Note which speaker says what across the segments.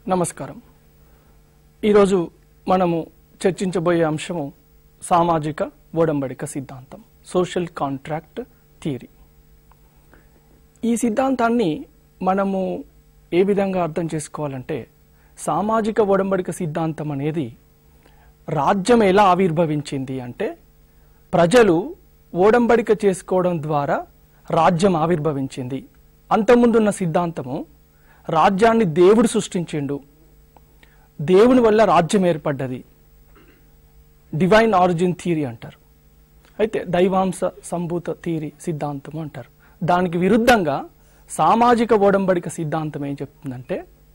Speaker 1: నమస్కారం ఈరోజు మనము చర్చించబోయే అంశము సామాజిక ఓడంబడిక సిద్ధాంతం సోషల్ కాంట్రాక్ట్ థియరీ ఈ సిద్ధాంతాన్ని మనము ఏ విధంగా అర్థం చేసుకోవాలంటే సామాజిక ఓడంబడిక సిద్ధాంతం అనేది రాజ్యం ఎలా ఆవిర్భవించింది అంటే ప్రజలు ఓడంబడిక చేసుకోవడం ద్వారా రాజ్యం ఆవిర్భవించింది అంతకుముందున్న సిద్ధాంతము రాజ్యాన్ని దేవుడు సృష్టించిండు దేవుని వల్ల రాజ్యం ఏర్పడ్డది డివైన్ ఆరిజిన్ థియరీ అంటారు అయితే దైవాంశ సంభూత థియరీ సిద్ధాంతం అంటారు దానికి విరుద్ధంగా సామాజిక ఓడంబడిక సిద్ధాంతం ఏం చెప్తుందంటే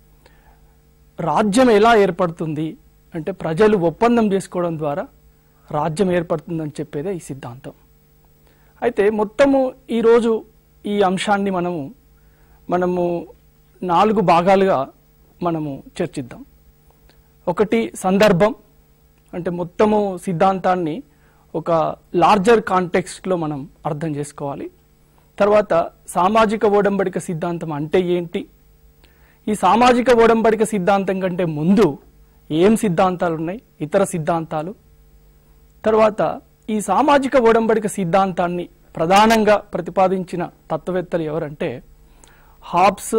Speaker 1: రాజ్యం ఎలా ఏర్పడుతుంది అంటే ప్రజలు ఒప్పందం చేసుకోవడం ద్వారా రాజ్యం ఏర్పడుతుందని చెప్పేదే ఈ సిద్ధాంతం అయితే మొత్తము ఈరోజు ఈ అంశాన్ని మనము మనము నాలుగు భాగాలుగా మనము చర్చిద్దాం ఒకటి సందర్భం అంటే మొత్తము సిద్ధాంతాన్ని ఒక లార్జర్ కాంటెక్స్ట్లో మనం అర్థం చేసుకోవాలి తర్వాత సామాజిక ఓడంబడిక సిద్ధాంతం అంటే ఏంటి ఈ సామాజిక ఓడంబడిక సిద్ధాంతం కంటే ముందు ఏం సిద్ధాంతాలు ఉన్నాయి ఇతర సిద్ధాంతాలు తర్వాత ఈ సామాజిక ఓడంబడిక సిద్ధాంతాన్ని ప్రధానంగా ప్రతిపాదించిన తత్వవేత్తలు ఎవరంటే Hobbes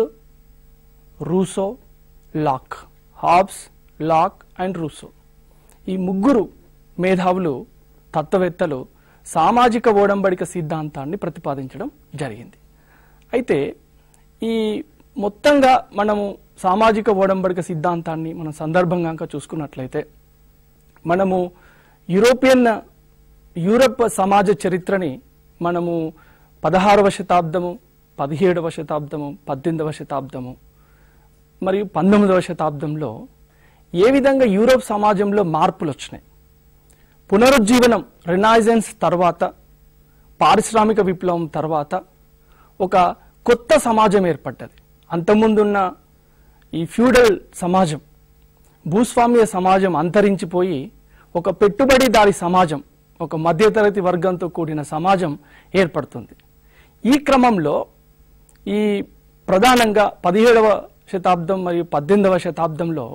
Speaker 1: Rousseau Locke Hobbes Locke and Rousseau ఈ ముగ్గురు మేధావులు తత్వవేత్తలు సామాజిక ఓడంబడిక సిద్ధాంతాన్ని ప్రతిపాదించడం జరిగింది అయితే ఈ మొత్తంగా మనము సామాజిక ఓడంబడిక సిద్ధాంతాన్ని మనం సందర్భంగా కనుక చూసుకున్నట్లయితే మనము యూరోపియన్ యూరప్ సమాజ చరిత్రని మనము పదహారవ శతాబ్దము పదిహేడవ శతాబ్దము పద్దెనిమిదవ శతాబ్దము మరియు పంతొమ్మిదవ శతాబ్దంలో ఏ విధంగా యూరోప్ సమాజంలో మార్పులు వచ్చినాయి పునరుజ్జీవనం రినాయిజెన్స్ తర్వాత పారిశ్రామిక విప్లవం తర్వాత ఒక కొత్త సమాజం ఏర్పడ్డది అంతకుముందున్న ఈ ఫ్యూడల్ సమాజం భూస్వామ్య సమాజం అంతరించిపోయి ఒక పెట్టుబడిదారి సమాజం ఒక మధ్యతరగతి వర్గంతో కూడిన సమాజం ఏర్పడుతుంది ఈ క్రమంలో ఈ ప్రధానంగా పదిహేడవ శతాబ్దం మరియు పద్దెనిమిదవ శతాబ్దంలో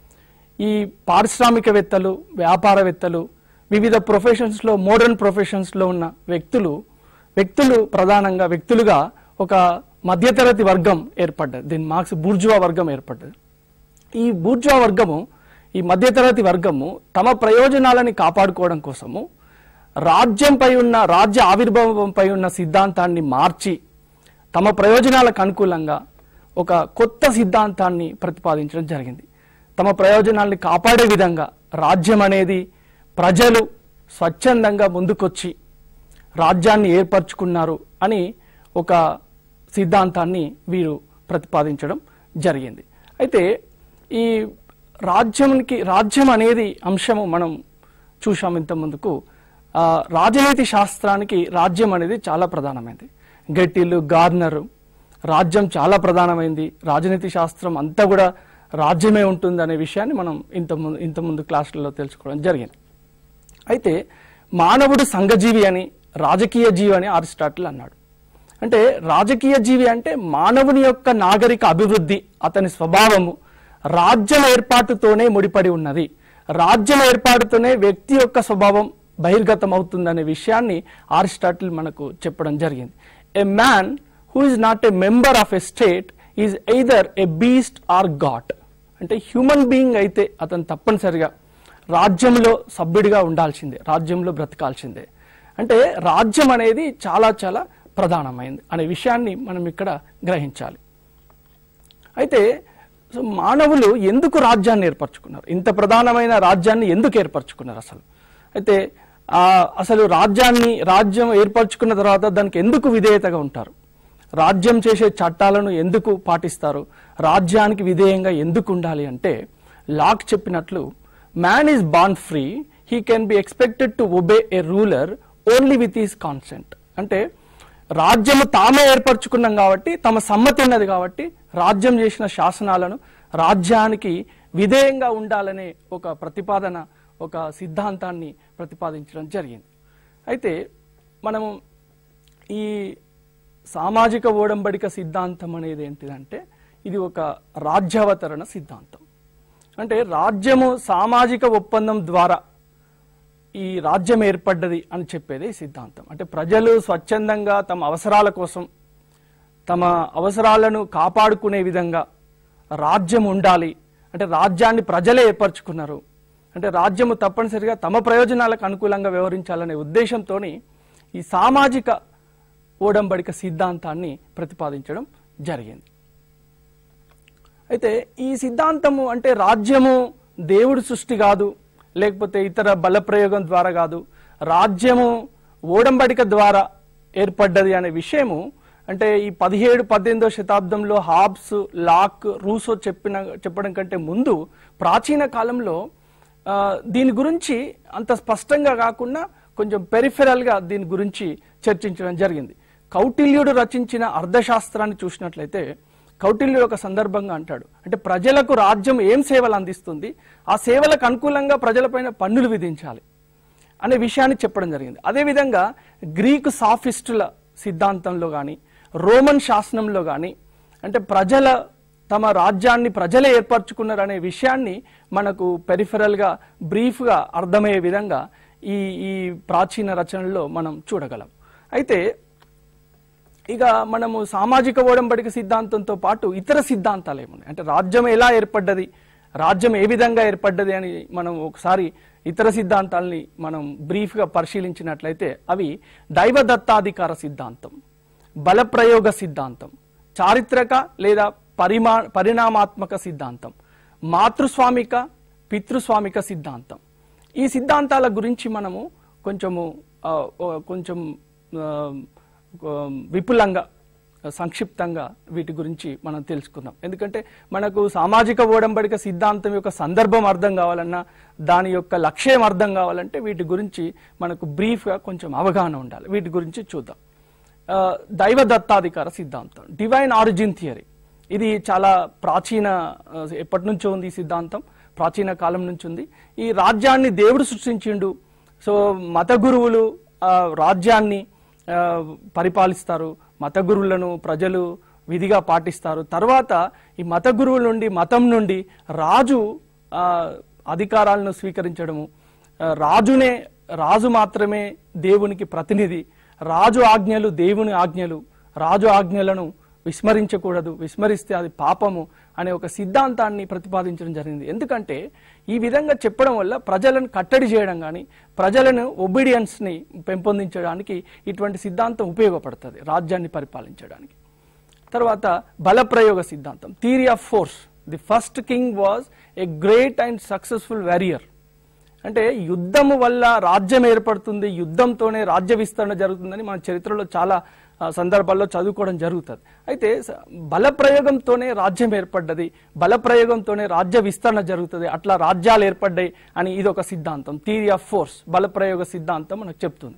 Speaker 1: ఈ పారిశ్రామికవేత్తలు వ్యాపారవేత్తలు వివిధ ప్రొఫెషన్స్లో మోడర్న్ ప్రొఫెషన్స్లో ఉన్న వ్యక్తులు వ్యక్తులు ప్రధానంగా వ్యక్తులుగా ఒక మధ్యతరగతి వర్గం ఏర్పడ్డది దీని మార్క్స్ బూర్జువా వర్గం ఏర్పడ్డది ఈ బూర్జువా వర్గము ఈ మధ్యతరగతి వర్గము తమ ప్రయోజనాలని కాపాడుకోవడం కోసము రాజ్యంపై ఉన్న రాజ్య ఆవిర్భావంపై ఉన్న సిద్ధాంతాన్ని మార్చి తమ ప్రయోజనాలకు అనుకూలంగా ఒక కొత్త సిద్ధాంతాన్ని ప్రతిపాదించడం జరిగింది తమ ప్రయోజనాల్ని కాపాడే విధంగా రాజ్యం అనేది ప్రజలు స్వచ్ఛందంగా ముందుకొచ్చి రాజ్యాన్ని ఏర్పరచుకున్నారు అని ఒక సిద్ధాంతాన్ని వీరు ప్రతిపాదించడం జరిగింది అయితే ఈ రాజ్యానికి రాజ్యం అనేది అంశము మనం చూసాం ఇంత ముందుకు ఆ, రాజనీతి శాస్త్రానికి రాజ్యం అనేది చాలా ప్రధానమైనది గెట్టిల్లు గార్నర్ రాజ్యం చాలా ప్రధానమైంది రాజనీతి శాస్త్రం అంతా కూడా రాజ్యమే ఉంటుంది అనే విషయాన్ని మనం ఇంత ముందు ఇంత ముందు క్లాసులలో తెలుసుకోవడం జరిగింది అయితే మానవుడు సంఘజీవి అని రాజకీయ జీవి అని అరిస్టాటిల్ అన్నాడు అంటే రాజకీయ జీవి అంటే మానవుని యొక్క నాగరిక అభివృద్ధి అతని స్వభావము రాజ్యం ఏర్పాటుతోనే ముడిపడి ఉన్నది రాజ్యం ఏర్పాటుతోనే వ్యక్తి యొక్క స్వభావం బహిర్గతం అవుతుందనే విషయాన్ని అరిస్టాటిల్ మనకు చెప్పడం జరిగింది a man who is not a member of a state is either a beast or god అంటే హ్యూమన్ బీయింగ్ అయితే అతను తప్పనిసరిగా రాజ్యంలో సభ్యుడిగా ఉండాల్సిందే రాజ్యంలో బ్రతకాల్సిందే అంటే రాజ్యం అనేది చాలా చాలా ప్రధానమైంది అనే విషయాన్ని మనం ఇక్కడ గ్రహించాలి అయితే సో మానవులు ఎందుకు రాజ్యాన్ని ఏర్పరచుకున్నారు ఇంత ప్రధానమైన రాజ్యాన్ని ఎందుకు ఏర్పరచుకున్నారు అసలు అయితే ఆ, అసలు రాజ్యాన్ని రాజ్యం ఏర్పరచుకున్న తర్వాత దానికి ఎందుకు విధేయతగా ఉంటారు రాజ్యం చేసే చట్టాలను ఎందుకు పాటిస్తారు రాజ్యానికి విధేయంగా ఎందుకు ఉండాలి అంటే లాక్ చెప్పినట్లు man is born free he can be expected to obey a ruler only with his consent అంటే రాజ్యము తామే ఏర్పరచుకున్నాం కాబట్టి తమ సమ్మతి ఉన్నది కాబట్టి రాజ్యం చేసిన శాసనాలను రాజ్యానికి విధేయంగా ఉండాలనే ఒక ప్రతిపాదన ఒక సిద్ధాంతాన్ని ప్రతిపాదించడం జరిగింది అయితే మనము ఈ సామాజిక ఓడంబడిక సిద్ధాంతం అనేది ఏంటిదంటే ఇది ఒక రాజ్యావతరణ సిద్ధాంతం అంటే రాజ్యము సామాజిక ఒప్పందం ద్వారా ఈ రాజ్యం ఏర్పడ్డది అని చెప్పేది ఈ సిద్ధాంతం అంటే ప్రజలు స్వచ్ఛందంగా తమ అవసరాల కోసం తమ అవసరాలను కాపాడుకునే విధంగా రాజ్యం ఉండాలి అంటే రాజ్యాన్ని ప్రజలే ఏర్పరచుకున్నారు అంటే రాజ్యము తప్పనిసరిగా తమ ప్రయోజనాలకు అనుకూలంగా వ్యవహరించాలనే ఉద్దేశంతో ఈ సామాజిక ఓడంబడిక సిద్ధాంతాన్ని ప్రతిపాదించడం జరిగింది అయితే ఈ సిద్ధాంతము అంటే రాజ్యము దేవుడి సృష్టి కాదు లేకపోతే ఇతర బలప్రయోగం ద్వారా కాదు రాజ్యము ఓడంబడిక ద్వారా ఏర్పడ్డది అనే విషయము అంటే ఈ పదిహేడు పద్దెనిమిదో శతాబ్దంలో హాబ్స్ లాక్ రూసో చెప్పిన చెప్పడం కంటే ముందు ప్రాచీన కాలంలో ఆ, దీని గురించి అంత స్పష్టంగా కాకుండా కొంచెం పెరిఫెరల్ గా దీని గురించి చర్చించడం జరిగింది కౌటిల్యుడు రచించిన అర్థశాస్త్రాన్ని చూసినట్లయితే కౌటిల్యుడు ఒక సందర్భంగా అంటాడు అంటే ప్రజలకు రాజ్యం ఏం సేవలు అందిస్తుంది ఆ సేవలకు అనుకూలంగా ప్రజలపైన పన్నులు విధించాలి అనే విషయాన్ని చెప్పడం జరిగింది అదేవిధంగా గ్రీకు సాఫిస్టుల సిద్ధాంతంలో కానీ రోమన్ శాసనంలో కానీ అంటే ప్రజల తమ రాజ్యాన్ని ప్రజలే ఏర్పరచుకున్నారు అనే విషయాన్ని మనకు పెరిఫెరల్గా బ్రీఫ్గా అర్థమయ్యే విధంగా ఈ ఈ ప్రాచీన రచనల్లో మనం చూడగలం అయితే ఇక మనము సామాజిక ఓడంబడిక సిద్ధాంతంతో పాటు ఇతర సిద్ధాంతాలు ఏమున్నాయి అంటే రాజ్యం ఎలా ఏర్పడ్డది రాజ్యం ఏ విధంగా ఏర్పడ్డది అని మనం ఒకసారి ఇతర సిద్ధాంతాలని మనం బ్రీఫ్గా పరిశీలించినట్లయితే అవి దైవదత్తాధికార సిద్ధాంతం బలప్రయోగ సిద్ధాంతం చారిత్రక లేదా పరిమా పరిణామాత్మక సిద్ధాంతం మాతృస్వామిక పితృస్వామిక సిద్ధాంతం ఈ సిద్ధాంతాల గురించి మనము కొంచెము ఆ, ఓ, కొంచెం ఆ, ఆ, విపులంగా సంక్షిప్తంగా వీటి గురించి మనం తెలుసుకుందాం ఎందుకంటే మనకు సామాజిక ఓడంబడిక సిద్ధాంతం యొక్క సందర్భం అర్థం కావాలన్నా దాని యొక్క లక్ష్యం అర్థం కావాలంటే వీటి గురించి మనకు బ్రీఫ్గా కొంచెం అవగాహన ఉండాలి వీటి గురించి చూద్దాం ఆ, దైవ దత్తాధికార సిద్ధాంతం డివైన్ ఆరిజిన్ థియరీ ఇది చాలా ప్రాచీన ఆ, ఎప్పటి నుంచో ఉంది ఈ సిద్ధాంతం ప్రాచీన కాలం నుంచి ఉంది ఈ రాజ్యాన్ని దేవుడు సృష్టించిండు సో మత గురువులు ఆ, రాజ్యాన్ని ఆ, పరిపాలిస్తారు మత గురువులను ప్రజలు విధిగా పాటిస్తారు తర్వాత ఈ మత గురువుల నుండి మతం నుండి రాజు ఆ, అధికారాలను స్వీకరించడము ఆ, రాజునే రాజు మాత్రమే దేవునికి ప్రతినిధి రాజు ఆజ్ఞలు దేవుని ఆజ్ఞలు రాజు ఆజ్ఞలను విస్మరించకూడదు విస్మరిస్తే అది పాపము అనే ఒక సిద్ధాంతాన్ని ప్రతిపాదించడం జరిగింది ఎందుకంటే ఈ విధంగా చెప్పడం వల్ల ప్రజలను కట్టడి చేయడం కానీ ప్రజలను ఒబీడియన్స్ని పెంపొందించడానికి ఇటువంటి సిద్ధాంతం ఉపయోగపడుతుంది రాజ్యాన్ని పరిపాలించడానికి తర్వాత బలప్రయోగ సిద్ధాంతం theory of force the first king was a great and successful warrior అంటే యుద్ధము వల్ల రాజ్యం ఏర్పడుతుంది యుద్ధంతోనే రాజ్య విస్తరణ జరుగుతుందని మన చరిత్రలో చాలా ఆ, సందర్భాల్లో చదువుకోవడం జరుగుతుంది అయితే స- బలప్రయోగంతోనే రాజ్యం ఏర్పడ్డది బలప్రయోగంతోనే రాజ్య విస్తరణ జరుగుతుంది అట్లా రాజ్యాలు ఏర్పడ్డాయి అని ఇది ఒక సిద్ధాంతం థియరీ ఆఫ్ ఫోర్స్ బలప్రయోగ సిద్ధాంతం మనకు చెప్తుంది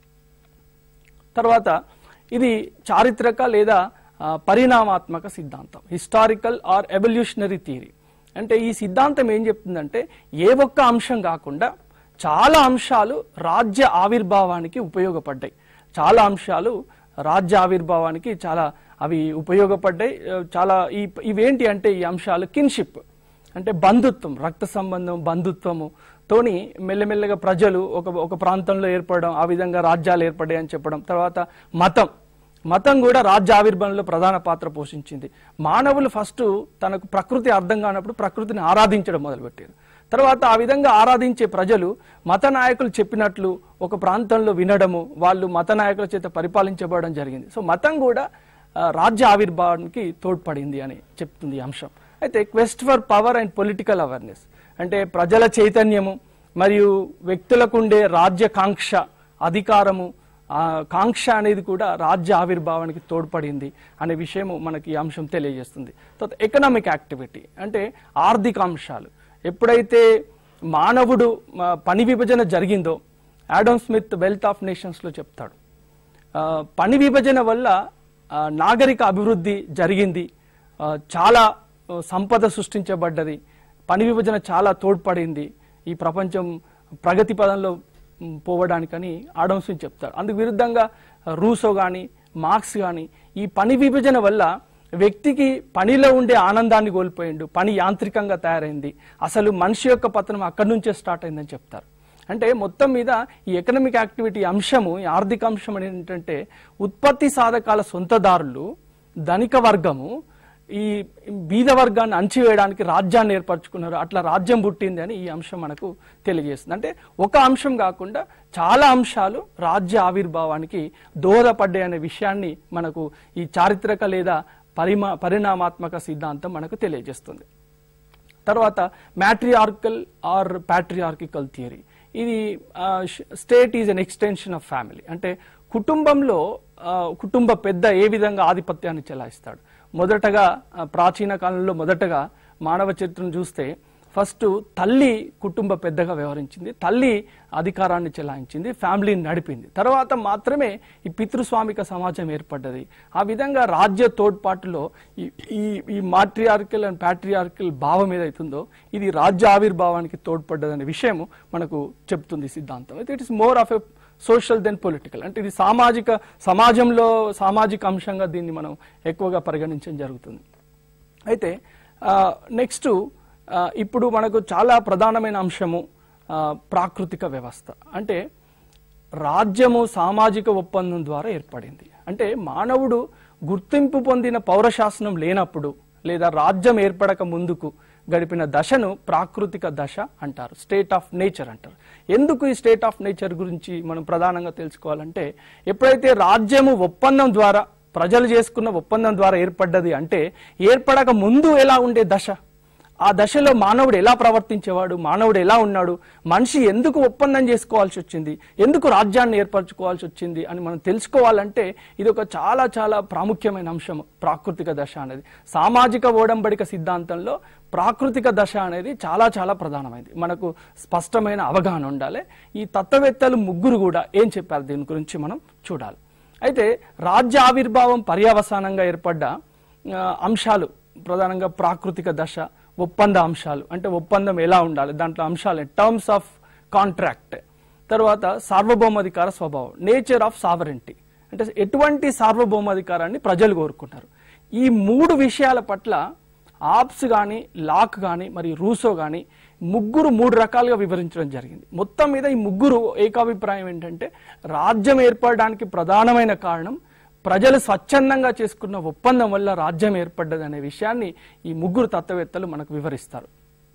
Speaker 1: తర్వాత ఇది చారిత్రక లేదా ఆ, పరిణామాత్మక సిద్ధాంతం హిస్టారికల్ ఆర్ ఎవల్యూషనరీ థియరీ అంటే ఈ సిద్ధాంతం ఏం చెప్తుందంటే ఏ ఒక్క అంశం కాకుండా చాలా అంశాలు రాజ్య ఆవిర్భావానికి ఉపయోగపడ్డాయి చాలా అంశాలు రాజ్య ఆవిర్భావానికి చాలా అవి ఉపయోగపడ్డాయి ఆ, చాలా ఈ ఇవేంటి అంటే ఈ అంశాలు కిన్షిప్ అంటే బంధుత్వం రక్త సంబంధం బంధుత్వము తోని మెల్లమెల్లగా ప్రజలు ఒక ఒక ప్రాంతంలో ఏర్పడడం ఆ విధంగా రాజ్యాలు ఏర్పడ్డాయి అని చెప్పడం తర్వాత మతం మతం కూడా రాజ్య ఆవిర్భావంలో ప్రధాన పాత్ర పోషించింది మానవులు ఫస్ట్ తనకు ప్రకృతి అర్థం కానప్పుడు ప్రకృతిని ఆరాధించడం మొదలుపెట్టారు తర్వాత ఆ విధంగా ఆరాధించే ప్రజలు మత నాయకులు చెప్పినట్లు ఒక ప్రాంతంలో వినడము వాళ్ళు మత నాయకుల చేత పరిపాలించబడడం జరిగింది సో మతం కూడా ఆ, రాజ్య ఆవిర్భావానికి తోడ్పడింది అని చెప్తుంది ఈ అంశం అయితే quest for power and political awareness అంటే ప్రజల చైతన్యము మరియు వ్యక్తులకు ఉండే రాజ్య కాంక్ష అధికారము ఆ కాంక్ష అనేది కూడా రాజ్య ఆవిర్భావానికి తోడ్పడింది అనే విషయము మనకి ఈ అంశం తెలియజేస్తుంది తర్వాత ఎకనామిక్ యాక్టివిటీ అంటే ఆర్థిక అంశాలు ఎప్పుడైతే మానవుడు ఆ, పని విభజన జరిగిందో ఆడమ్ స్మిత్ వెల్త్ ఆఫ్ నేషన్స్లో చెప్తాడు ఆ, పని విభజన వల్ల ఆ, నాగరిక అభివృద్ధి జరిగింది ఆ, చాలా ఆ, సంపద సృష్టించబడ్డది పని విభజన చాలా తోడ్పడింది ఈ ప్రపంచం ప్రగతి పదంలో మ్, పోవడానికని ఆడమ్ స్మిత్ చెప్తాడు అందుకు విరుద్ధంగా రూసో కానీ మార్క్స్ కానీ ఈ పని విభజన వల్ల వ్యక్తికి పనిలో ఉండే ఆనందాన్ని కోల్పోయిండు పని యాంత్రికంగా తయారైంది అసలు మనిషి యొక్క పతనం అక్కడి నుంచే స్టార్ట్ అయిందని చెప్తారు అంటే మొత్తం మీద ఈ ఎకనామిక్ యాక్టివిటీ అంశము ఈ ఆర్థిక అంశం అనేది ఏంటంటే ఉత్పత్తి సాధకాల సొంతదారులు ధనిక వర్గము ఈ బీద వర్గాన్ని అణచివేయడానికి రాజ్యాన్ని ఏర్పరచుకున్నారు అట్లా రాజ్యం పుట్టింది అని ఈ అంశం మనకు తెలియజేస్తుంది అంటే ఒక అంశం కాకుండా చాలా అంశాలు రాజ్య ఆవిర్భావానికి దోహదపడ్డాయి అనే విషయాన్ని మనకు ఈ చారిత్రక లేదా పరిమా పరిణామాత్మక సిద్ధాంతం మనకు తెలియజేస్తుంది తర్వాత మ్యాట్రియార్కల్ ఆర్ ప్యాట్రియార్కికల్ థియరీ ఇది state is an extension of family అంటే కుటుంబంలో ఆ, కుటుంబ పెద్ద ఏ విధంగా ఆధిపత్యాన్ని చెలాయిస్తాడు మొదటగా ఆ, ప్రాచీన కాలంలో మొదటగా మానవ చరిత్రను చూస్తే ఫస్ట్ తల్లి కుటుంబ పెద్దగా వ్యవహరించింది తల్లి అధికారాన్ని చెలాయించింది ఫ్యామిలీని నడిపింది తర్వాత మాత్రమే ఈ పితృస్వామిక సమాజం ఏర్పడ్డది ఆ విధంగా రాజ్య తోడ్పాటులో ఈ ఈ ఈ మాట్రియార్కల్ అండ్ ప్యాట్రియార్కల్ భావం ఏదైతుందో ఇది రాజ్య ఆవిర్భావానికి తోడ్పడ్డదనే విషయం మనకు చెప్తుంది ఈ సిద్ధాంతం అయితే it is more of a social than political అంటే ఇది సామాజిక సమాజంలో సామాజిక అంశంగా దీన్ని మనం ఎక్కువగా పరిగణించడం జరుగుతుంది అయితే నెక్స్ట్ ఇప్పుడు మనకు చాలా ప్రధానమైన అంశము ఆ, ప్రాకృతిక వ్యవస్థ అంటే రాజ్యము సామాజిక ఒప్పందం ద్వారా ఏర్పడింది అంటే మానవుడు గుర్తింపు పొందిన పౌరశాసనం లేనప్పుడు లేదా రాజ్యం ఏర్పడక ముందుకు గడిపిన దశను ప్రాకృతిక దశ అంటారు స్టేట్ ఆఫ్ నేచర్ అంటారు ఎందుకు ఈ స్టేట్ ఆఫ్ నేచర్ గురించి మనం ప్రధానంగా తెలుసుకోవాలంటే ఎప్పుడైతే రాజ్యము ఒప్పందం ద్వారా ప్రజలు చేసుకున్న ఒప్పందం ద్వారా ఏర్పడ్డది అంటే ఏర్పడక ముందు ఎలా ఉండే దశ ఆ దశలో మానవుడు ఎలా ప్రవర్తించేవాడు మానవుడు ఎలా ఉన్నాడు మనిషి ఎందుకు ఒప్పందం చేసుకోవాల్సి వచ్చింది ఎందుకు రాజ్యాన్ని ఏర్పరచుకోవాల్సి వచ్చింది అని మనం తెలుసుకోవాలంటే ఇది ఒక చాలా చాలా ప్రాముఖ్యమైన అంశం ప్రాకృతిక దశ అనేది సామాజిక ఓడంబడిక సిద్ధాంతంలో ప్రాకృతిక దశ అనేది చాలా చాలా ప్రధానమైనది మనకు స్పష్టమైన అవగాహన ఉండాలి ఈ తత్వవేత్తలు ముగ్గురు కూడా ఏం చెప్పారు దీని గురించి మనం చూడాలి అయితే రాజ్య ఆవిర్భావం పర్యవసానంగా ఏర్పడ్డ ఆ, అంశాలు ప్రధానంగా ప్రాకృతిక దశ ఒప్పంద అంశాలు అంటే ఒప్పందం ఎలా ఉండాలి దాంట్లో అంశాలు టర్మ్స్ ఆఫ్ కాంట్రాక్ట్ తర్వాత సార్వభౌమాధికార స్వభావం నేచర్ ఆఫ్ సావరెంటీ అంటే ఎటువంటి సార్వభౌమాధికారాన్ని ప్రజలు కోరుకుంటారు ఈ మూడు విషయాల పట్ల ఆప్స్ కానీ లాక్ కానీ మరి రూసో కానీ ముగ్గురు మూడు రకాలుగా వివరించడం జరిగింది మొత్తం మీద ఈ ముగ్గురు ఏకాభిప్రాయం ఏంటంటే రాజ్యం ఏర్పడడానికి ప్రధానమైన కారణం ప్రజలు స్వచ్ఛందంగా చేసుకున్న ఒప్పందం వల్ల రాజ్యం ఏర్పడ్డదనే విషయాన్ని ఈ ముగ్గురు తత్వవేత్తలు మనకు వివరిస్తారు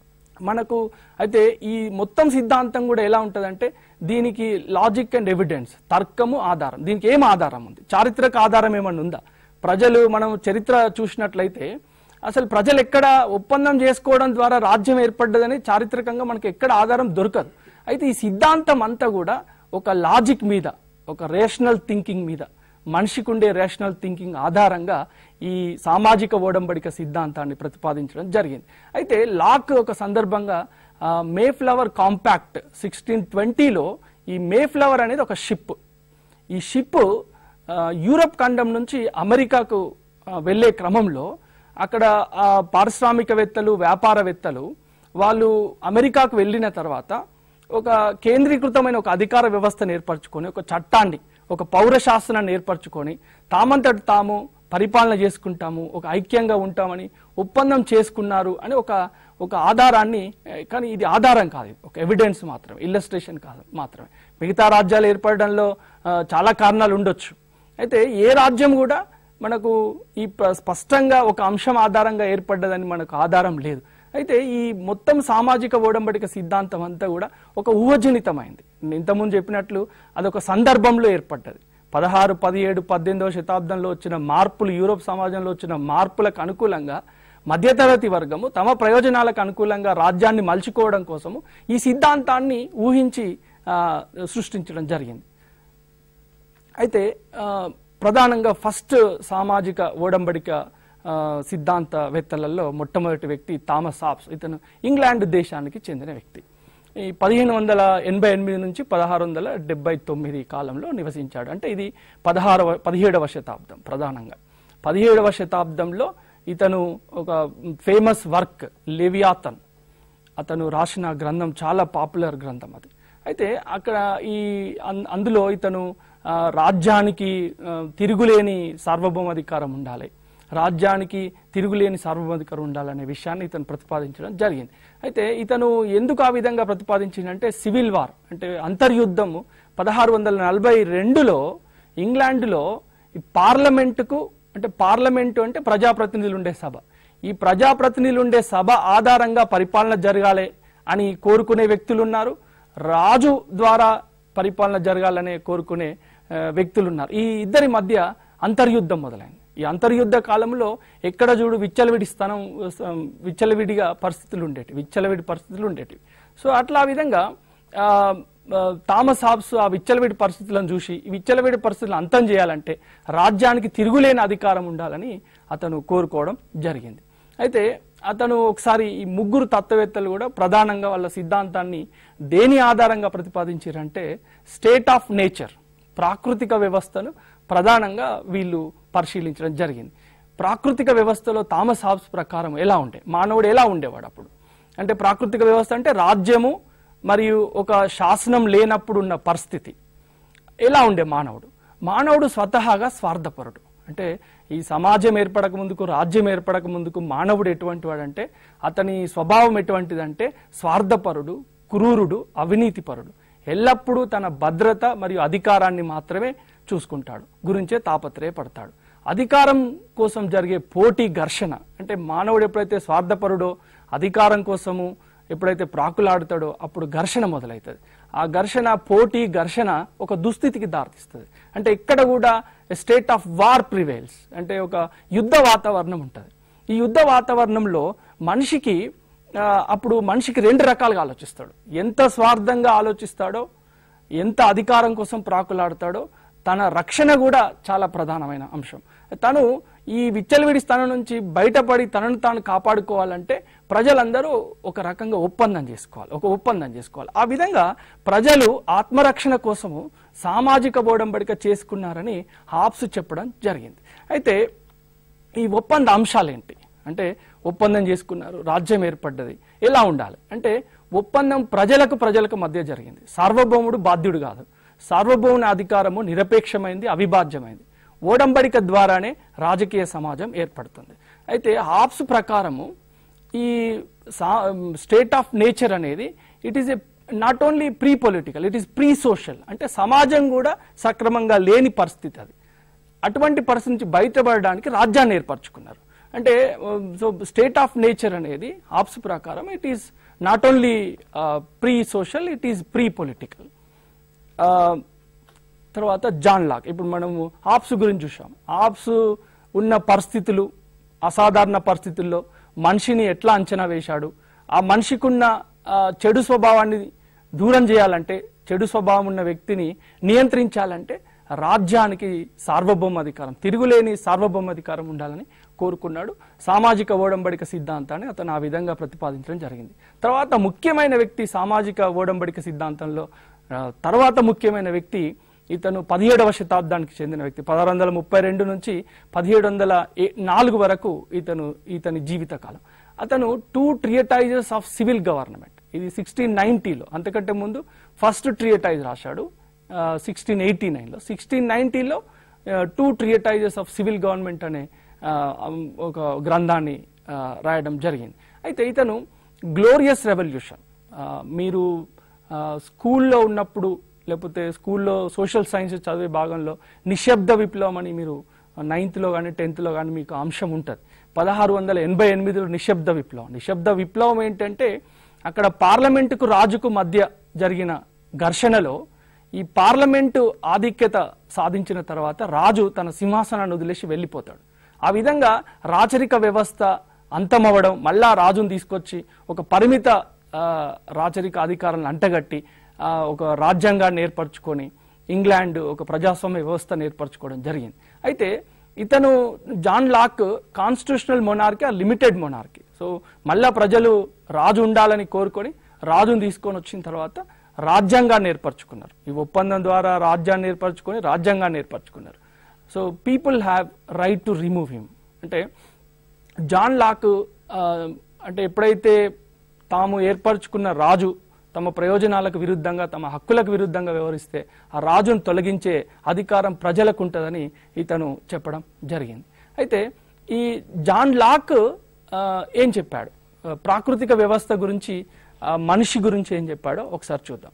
Speaker 1: మనకు అయితే ఈ మొత్తం సిద్ధాంతం కూడా ఎలా ఉంటుందంటే దీనికి లాజిక్ అండ్ ఎవిడెన్స్ తర్కము ఆధారం దీనికి ఏం ఆధారం ఉంది చారిత్రక ఆధారం ఏమన్నా ఉందా ప్రజలు మనం చరిత్ర చూసినట్లయితే అసలు ప్రజలు ఎక్కడ ఒప్పందం చేసుకోవడం ద్వారా రాజ్యం ఏర్పడ్డదని చారిత్రకంగా మనకి ఎక్కడ ఆధారం దొరకదు అయితే ఈ సిద్ధాంతం అంతా కూడా ఒక లాజిక్ మీద ఒక రేషనల్ థింకింగ్ మీద మనిషికి ఉండే రేషనల్ థింకింగ్ ఆధారంగా ఈ సామాజిక ఓడంబడిక సిద్ధాంతాన్ని ప్రతిపాదించడం జరిగింది అయితే లాక్ ఒక సందర్భంగా మే ఫ్లవర్ కాంపాక్ట్ సిక్స్టీన్ ట్వంటీలో ఈ మే ఫ్లవర్ అనేది ఒక షిప్ ఈ షిప్ ఆ, యూరప్ ఖండం నుంచి అమెరికాకు ఆ, వెళ్ళే క్రమంలో అక్కడ ఆ, పారిశ్రామికవేత్తలు వ్యాపారవేత్తలు వాళ్ళు అమెరికాకు వెళ్ళిన తర్వాత ఒక కేంద్రీకృతమైన ఒక అధికార వ్యవస్థను ఏర్పరచుకొని ఒక చట్టాన్ని ఒక పౌర శాసనాన్ని ఏర్పరచుకొని తామంతట తాము పరిపాలన చేసుకుంటాము ఒక ఐక్యంగా ఉంటామని ఒప్పందం చేసుకున్నారు అని ఒక ఒక ఆధారాన్ని ఏ, కానీ ఇది ఆధారం కాదు ఇది ఒక ఎవిడెన్స్ మాత్రమే ఇల్లస్ట్రేషన్ కాదు మాత్రమే మిగతా రాజ్యాలు ఏర్పడడంలో ఆ, చాలా కారణాలు ఉండొచ్చు అయితే ఏ రాజ్యం కూడా మనకు ఈ ప్ర- స్పష్టంగా ఒక అంశం ఆధారంగా ఏర్పడ్డదని మనకు ఆధారం లేదు అయితే ఈ మొత్తం సామాజిక ఓడంబడిక సిద్ధాంతం అంతా కూడా ఒక ఊహజనితమైంది నేను ఇంతకుముందు చెప్పినట్లు అదొక సందర్భంలో ఏర్పడ్డది పదహారు పదిహేడు పద్దెనిమిదవ శతాబ్దంలో వచ్చిన మార్పులు యూరోప్ సమాజంలో వచ్చిన మార్పులకు అనుకూలంగా మధ్యతరగతి వర్గము తమ ప్రయోజనాలకు అనుకూలంగా రాజ్యాన్ని మలుచుకోవడం కోసము ఈ సిద్ధాంతాన్ని ఊహించి ఆ, సృష్టించడం జరిగింది అయితే ఆ, ప్రధానంగా ఫస్ట్ సామాజిక ఓడంబడిక ఆ, సిద్ధాంతవేత్తలలో మొట్టమొదటి వ్యక్తి థామస్ ఆప్స్ ఇతను ఇంగ్లాండ్ దేశానికి చెందిన వ్యక్తి ఈ పదిహేను వందల ఎనభై ఎనిమిది నుంచి పదహారు వందల డెబ్బై తొమ్మిది కాలంలో నివసించాడు అంటే ఇది పదహారవ పదిహేడవ శతాబ్దం ప్రధానంగా పదిహేడవ శతాబ్దంలో ఇతను ఒక ఫేమస్ వర్క్ లెవియాతన్ అతను రాసిన గ్రంథం చాలా పాపులర్ గ్రంథం అది అయితే అక్కడ ఈ అన్- అందులో ఇతను ఆ, రాజ్యానికి ఆ, తిరుగులేని సార్వభౌమాధికారం ఉండాలి రాజ్యానికి తిరుగులేని సార్వభౌమికరు ఉండాలనే విషయాన్ని ఇతను ప్రతిపాదించడం జరిగింది అయితే ఇతను ఎందుకు ఆ విధంగా ప్రతిపాదించిందంటే సివిల్ వార్ అంటే అంతర్యుద్ధము పదహారు వందల నలభై రెండులో ఇంగ్లాండ్లో ఈ పార్లమెంటుకు అంటే పార్లమెంటు అంటే ప్రజాప్రతినిధులు ఉండే సభ ఈ ప్రజాప్రతినిధులు ఉండే సభ ఆధారంగా పరిపాలన జరగాలి అని కోరుకునే వ్యక్తులు ఉన్నారు రాజు ద్వారా పరిపాలన జరగాలనే కోరుకునే ఆ, వ్యక్తులు ఉన్నారు ఈ ఇద్దరి మధ్య అంతర్యుద్ధం మొదలైంది ఈ అంతర్యుద్ధ కాలంలో ఎక్కడ చూడు విచ్చలవిడి స్థానం ఆ, విచ్చలవిడిగా పరిస్థితులు ఉండేటివి విచ్చలవిడి పరిస్థితులు ఉండేటివి సో అట్లా ఆ విధంగా ఆ, ఆ, థామస్ హాబ్స్ ఆ విచ్చలవిడి పరిస్థితులను చూసి ఈ విచ్చలవిడి పరిస్థితులను అంతం చేయాలంటే రాజ్యానికి తిరుగులేని అధికారం ఉండాలని అతను కోరుకోవడం జరిగింది అయితే అతను ఒకసారి ఈ ముగ్గురు తత్వవేత్తలు కూడా ప్రధానంగా వాళ్ళ సిద్ధాంతాన్ని దేని ఆధారంగా ప్రతిపాదించారంటే స్టేట్ ఆఫ్ నేచర్ ప్రాకృతిక వ్యవస్థను ప్రధానంగా వీళ్ళు పరిశీలించడం జరిగింది ప్రాకృతిక వ్యవస్థలో థామస్ హాబ్స్ ప్రకారం ఎలా ఉండే మానవుడు ఎలా ఉండేవాడు అప్పుడు అంటే ప్రాకృతిక వ్యవస్థ అంటే రాజ్యము మరియు ఒక శాసనం లేనప్పుడు ఉన్న పరిస్థితి ఎలా ఉండే మానవుడు మానవుడు స్వతహాగా స్వార్థపరుడు అంటే ఈ సమాజం ఏర్పడక ముందుకు రాజ్యం ఏర్పడక ముందుకు మానవుడు ఎటువంటి వాడంటే అతని స్వభావం ఎటువంటిదంటే స్వార్థపరుడు క్రూరుడు అవినీతిపరుడు ఎల్లప్పుడూ తన భద్రత మరియు అధికారాన్ని మాత్రమే చూసుకుంటాడు గురించే తాపత్రయపడతాడు అధికారం కోసం జరిగే పోటీ ఘర్షణ అంటే మానవుడు ఎప్పుడైతే స్వార్థపరుడో అధికారం కోసము ఎప్పుడైతే ప్రాకులాడుతాడో అప్పుడు ఘర్షణ మొదలవుతుంది ఆ ఘర్షణ పోటీ ఘర్షణ ఒక దుస్థితికి దారితీస్తుంది అంటే ఇక్కడ కూడా స్టేట్ ఆఫ్ వార్ ప్రివైల్స్ అంటే ఒక యుద్ధ వాతావరణం ఉంటుంది ఈ యుద్ధ వాతావరణంలో మనిషికి ఆ, అప్పుడు మనిషికి రెండు రకాలుగా ఆలోచిస్తాడు ఎంత స్వార్థంగా ఆలోచిస్తాడో ఎంత అధికారం కోసం ప్రాకులాడతాడో తన రక్షణ కూడా చాలా ప్రధానమైన అంశం తను ఈ విచ్చలవిడి స్థానం నుంచి బయటపడి తనను తాను కాపాడుకోవాలంటే ప్రజలందరూ ఒక రకంగా ఒప్పందం చేసుకోవాలి ఒక ఒప్పందం చేసుకోవాలి ఆ విధంగా ప్రజలు ఆత్మరక్షణ కోసము సామాజిక బోడంబడిక చేసుకున్నారని హాబ్స్ చెప్పడం జరిగింది అయితే ఈ ఒప్పంద అంశాలేంటి అంటే ఒప్పందం చేసుకున్నారు రాజ్యం ఏర్పడ్డది ఎలా ఉండాలి అంటే ఒప్పందం ప్రజలకు ప్రజలకు మధ్య జరిగింది సార్వభౌముడు బాధ్యుడు కాదు సార్వభౌముని అధికారము నిరపేక్షమైంది అవిభాజ్యమైంది ఓడంబడిక ద్వారానే రాజకీయ సమాజం ఏర్పడుతుంది అయితే హాబ్స్ ప్రకారము ఈ స్టేట్ ఆఫ్ నేచర్ అనేది it is a not only pre political it is pre social అంటే సమాజం కూడా సక్రమంగా లేని పరిస్థితి అది అటువంటి పరిస్థితి నుంచి బయటపడడానికి రాజ్యాన్ని ఏర్పరచుకున్నారు అంటే సో స్టేట్ ఆఫ్ నేచర్ అనేది ఆప్స్ ప్రకారం it is not only pre social it is pre political తర్వాత జాన్ లాక్ ఇప్పుడు మనము ఆప్స్ గురించి చూసాం ఆప్స్ ఉన్న పరిస్థితులు అసాధారణ పరిస్థితుల్లో మనిషిని ఎట్లా అంచనా వేశాడు ఆ మనిషికున్న ఆ, చెడు స్వభావాన్ని దూరం చేయాలంటే చెడు స్వభావం ఉన్న వ్యక్తిని నియంత్రించాలంటే రాజ్యానికి సార్వభౌమ అధికారం తిరుగులేని సార్వభౌమ అధికారం ఉండాలని కోరుకున్నాడు సామాజిక ఓడంబడిక సిద్ధాంతాన్ని అతను ఆ విధంగా ప్రతిపాదించడం జరిగింది తర్వాత ముఖ్యమైన వ్యక్తి సామాజిక ఓడంబడిక సిద్ధాంతంలో ఆ, తర్వాత ముఖ్యమైన వ్యక్తి ఇతను పదిహేడవ శతాబ్దానికి చెందిన వ్యక్తి పదహారు వందల ముప్పై రెండు నుంచి పదిహేడు వందల ఏ- నాలుగు వరకు ఇతను ఇతని జీవితకాలం అతను two treatises of civil government ఇది సిక్స్టీన్ నైన్టీలో అంతకంటే ముందు ఫస్ట్ ట్రియటైజ్ రాశాడు సిక్స్టీన్ ఎయిటీ నైన్లో సిక్స్టీన్ నైన్టీలో two treatises of civil government అనే ఆ, ఒక గ్రంథాన్ని ఆ, రాయడం జరిగింది అయితే ఇతను గ్లోరియస్ రెవల్యూషన్ మీరు ఆ, స్కూల్లో ఉన్నప్పుడు లేకపోతే స్కూల్లో సోషల్ సైన్స్ చదివే భాగంలో నిశ్శబ్ద విప్లవం అని మీరు నైన్త్లో కానీ టెన్త్లో కానీ మీకు అంశం ఉంటుంది పదహారు వందల ఎనభై ఎనిమిదిలో నిశ్శబ్ద విప్లవం నిశ్శబ్ద విప్లవం ఏంటంటే అక్కడ పార్లమెంటుకు రాజుకు మధ్య జరిగిన ఘర్షణలో ఈ పార్లమెంటు ఆధిక్యత సాధించిన తర్వాత రాజు తన సింహాసనాన్ని వదిలేసి వెళ్ళిపోతాడు ఆ విధంగా రాచరిక వ్యవస్థ అంతమవ్వడం మళ్ళా రాజును తీసుకొచ్చి ఒక పరిమిత ఆ, రాచరిక అధికారాలను అంటగట్టి ఆ, ఒక రాజ్యాంగాన్ని ఏర్పరచుకొని ఇంగ్లాండ్ ఒక ప్రజాస్వామ్య వ్యవస్థను ఏర్పరచుకోవడం జరిగింది అయితే ఇతను జాన్ లాక్ కాన్స్టిట్యూషనల్ మొనార్కీ ఆ లిమిటెడ్ మొనార్కీ సో మళ్ళా ప్రజలు రాజు ఉండాలని కోరుకొని రాజును తీసుకొని వచ్చిన తర్వాత రాజ్యాంగాన్ని ఏర్పరచుకున్నారు ఈ ఒప్పందం ద్వారా రాజ్యాన్ని ఏర్పరచుకొని రాజ్యాంగాన్ని ఏర్పరచుకున్నారు so people have right to remove him అంటే జాన్ లాక్ ఆ, అంటే ఎప్పుడైతే తాము ఏర్పరచుకున్న రాజు తమ ప్రయోజనాలకు విరుద్ధంగా తమ హక్కులకు విరుద్ధంగా వ్యవహరిస్తే ఆ రాజును తొలగించే అధికారం ప్రజలకు ఉంటుందని ఇతను చెప్పడం జరిగింది అయితే ఈ జాన్ లాక్ ఆ, ఏం చెప్పాడు ఆ, ప్రాకృతిక వ్యవస్థ గురించి ఆ, మనిషి గురించి ఏం చెప్పాడో ఒకసారి చూద్దాం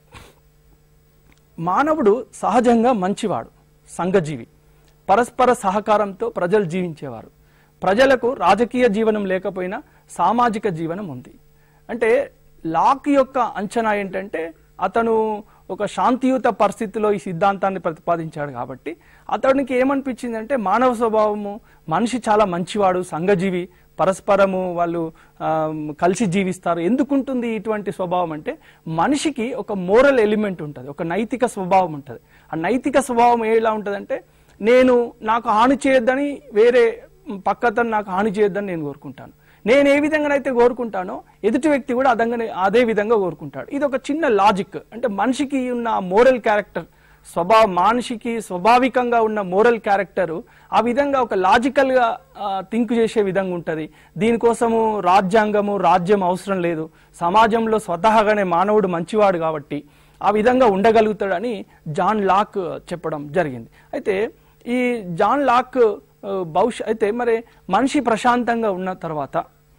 Speaker 1: మానవుడు సహజంగా మంచివాడు సంఘజీవి పరస్పర సహకారంతో ప్రజలు జీవించేవారు ప్రజలకు రాజకీయ జీవనం లేకపోయినా సామాజిక జీవనం ఉంది అంటే లాక్ యొక్క అంచనా ఏంటంటే అతను ఒక శాంతియుత పరిస్థితిలో ఈ సిద్ధాంతాన్ని ప్రతిపాదించాడు కాబట్టి అతనికి ఏమనిపించింది అంటే మానవ స్వభావము మనిషి చాలా మంచివాడు సంఘజీవి పరస్పరము వాళ్ళు ఆ, కలిసి జీవిస్తారు ఎందుకుంటుంది ఇటువంటి స్వభావం అంటే మనిషికి ఒక మోరల్ ఎలిమెంట్ ఉంటుంది ఒక నైతిక స్వభావం ఉంటుంది ఆ నైతిక స్వభావం ఎలా ఉంటుందంటే నేను నాకు హాని చేయొద్దని వేరే పక్కతను నాకు హాని చేయొద్దని నేను కోరుకుంటాను నేను ఏ విధంగానైతే కోరుకుంటానో ఎదుటి వ్యక్తి కూడా అదంగానే అదే విధంగా కోరుకుంటాడు ఇది ఒక చిన్న లాజిక్ అంటే మనిషికి ఉన్న మోరల్ క్యారెక్టర్ స్వభావ మనిషికి స్వాభావికంగా ఉన్న మోరల్ క్యారెక్టర్ ఆ విధంగా ఒక లాజికల్ గా థింక్ చేసే విధంగా ఉంటది దీనికోసము రాజ్యాంగము రాజ్యం అవసరం లేదు సమాజంలో స్వతహాగానే మానవుడు మంచివాడు కాబట్టి ఆ విధంగా ఉండగలుగుతాడని జాన్ లాక్ చెప్పడం జరిగింది అయితే ఈ జాన్ లాక్ ఆ, భవిష్య అయితే మరి మనిషి ప్రశాంతంగా ఉన్న తర్వాత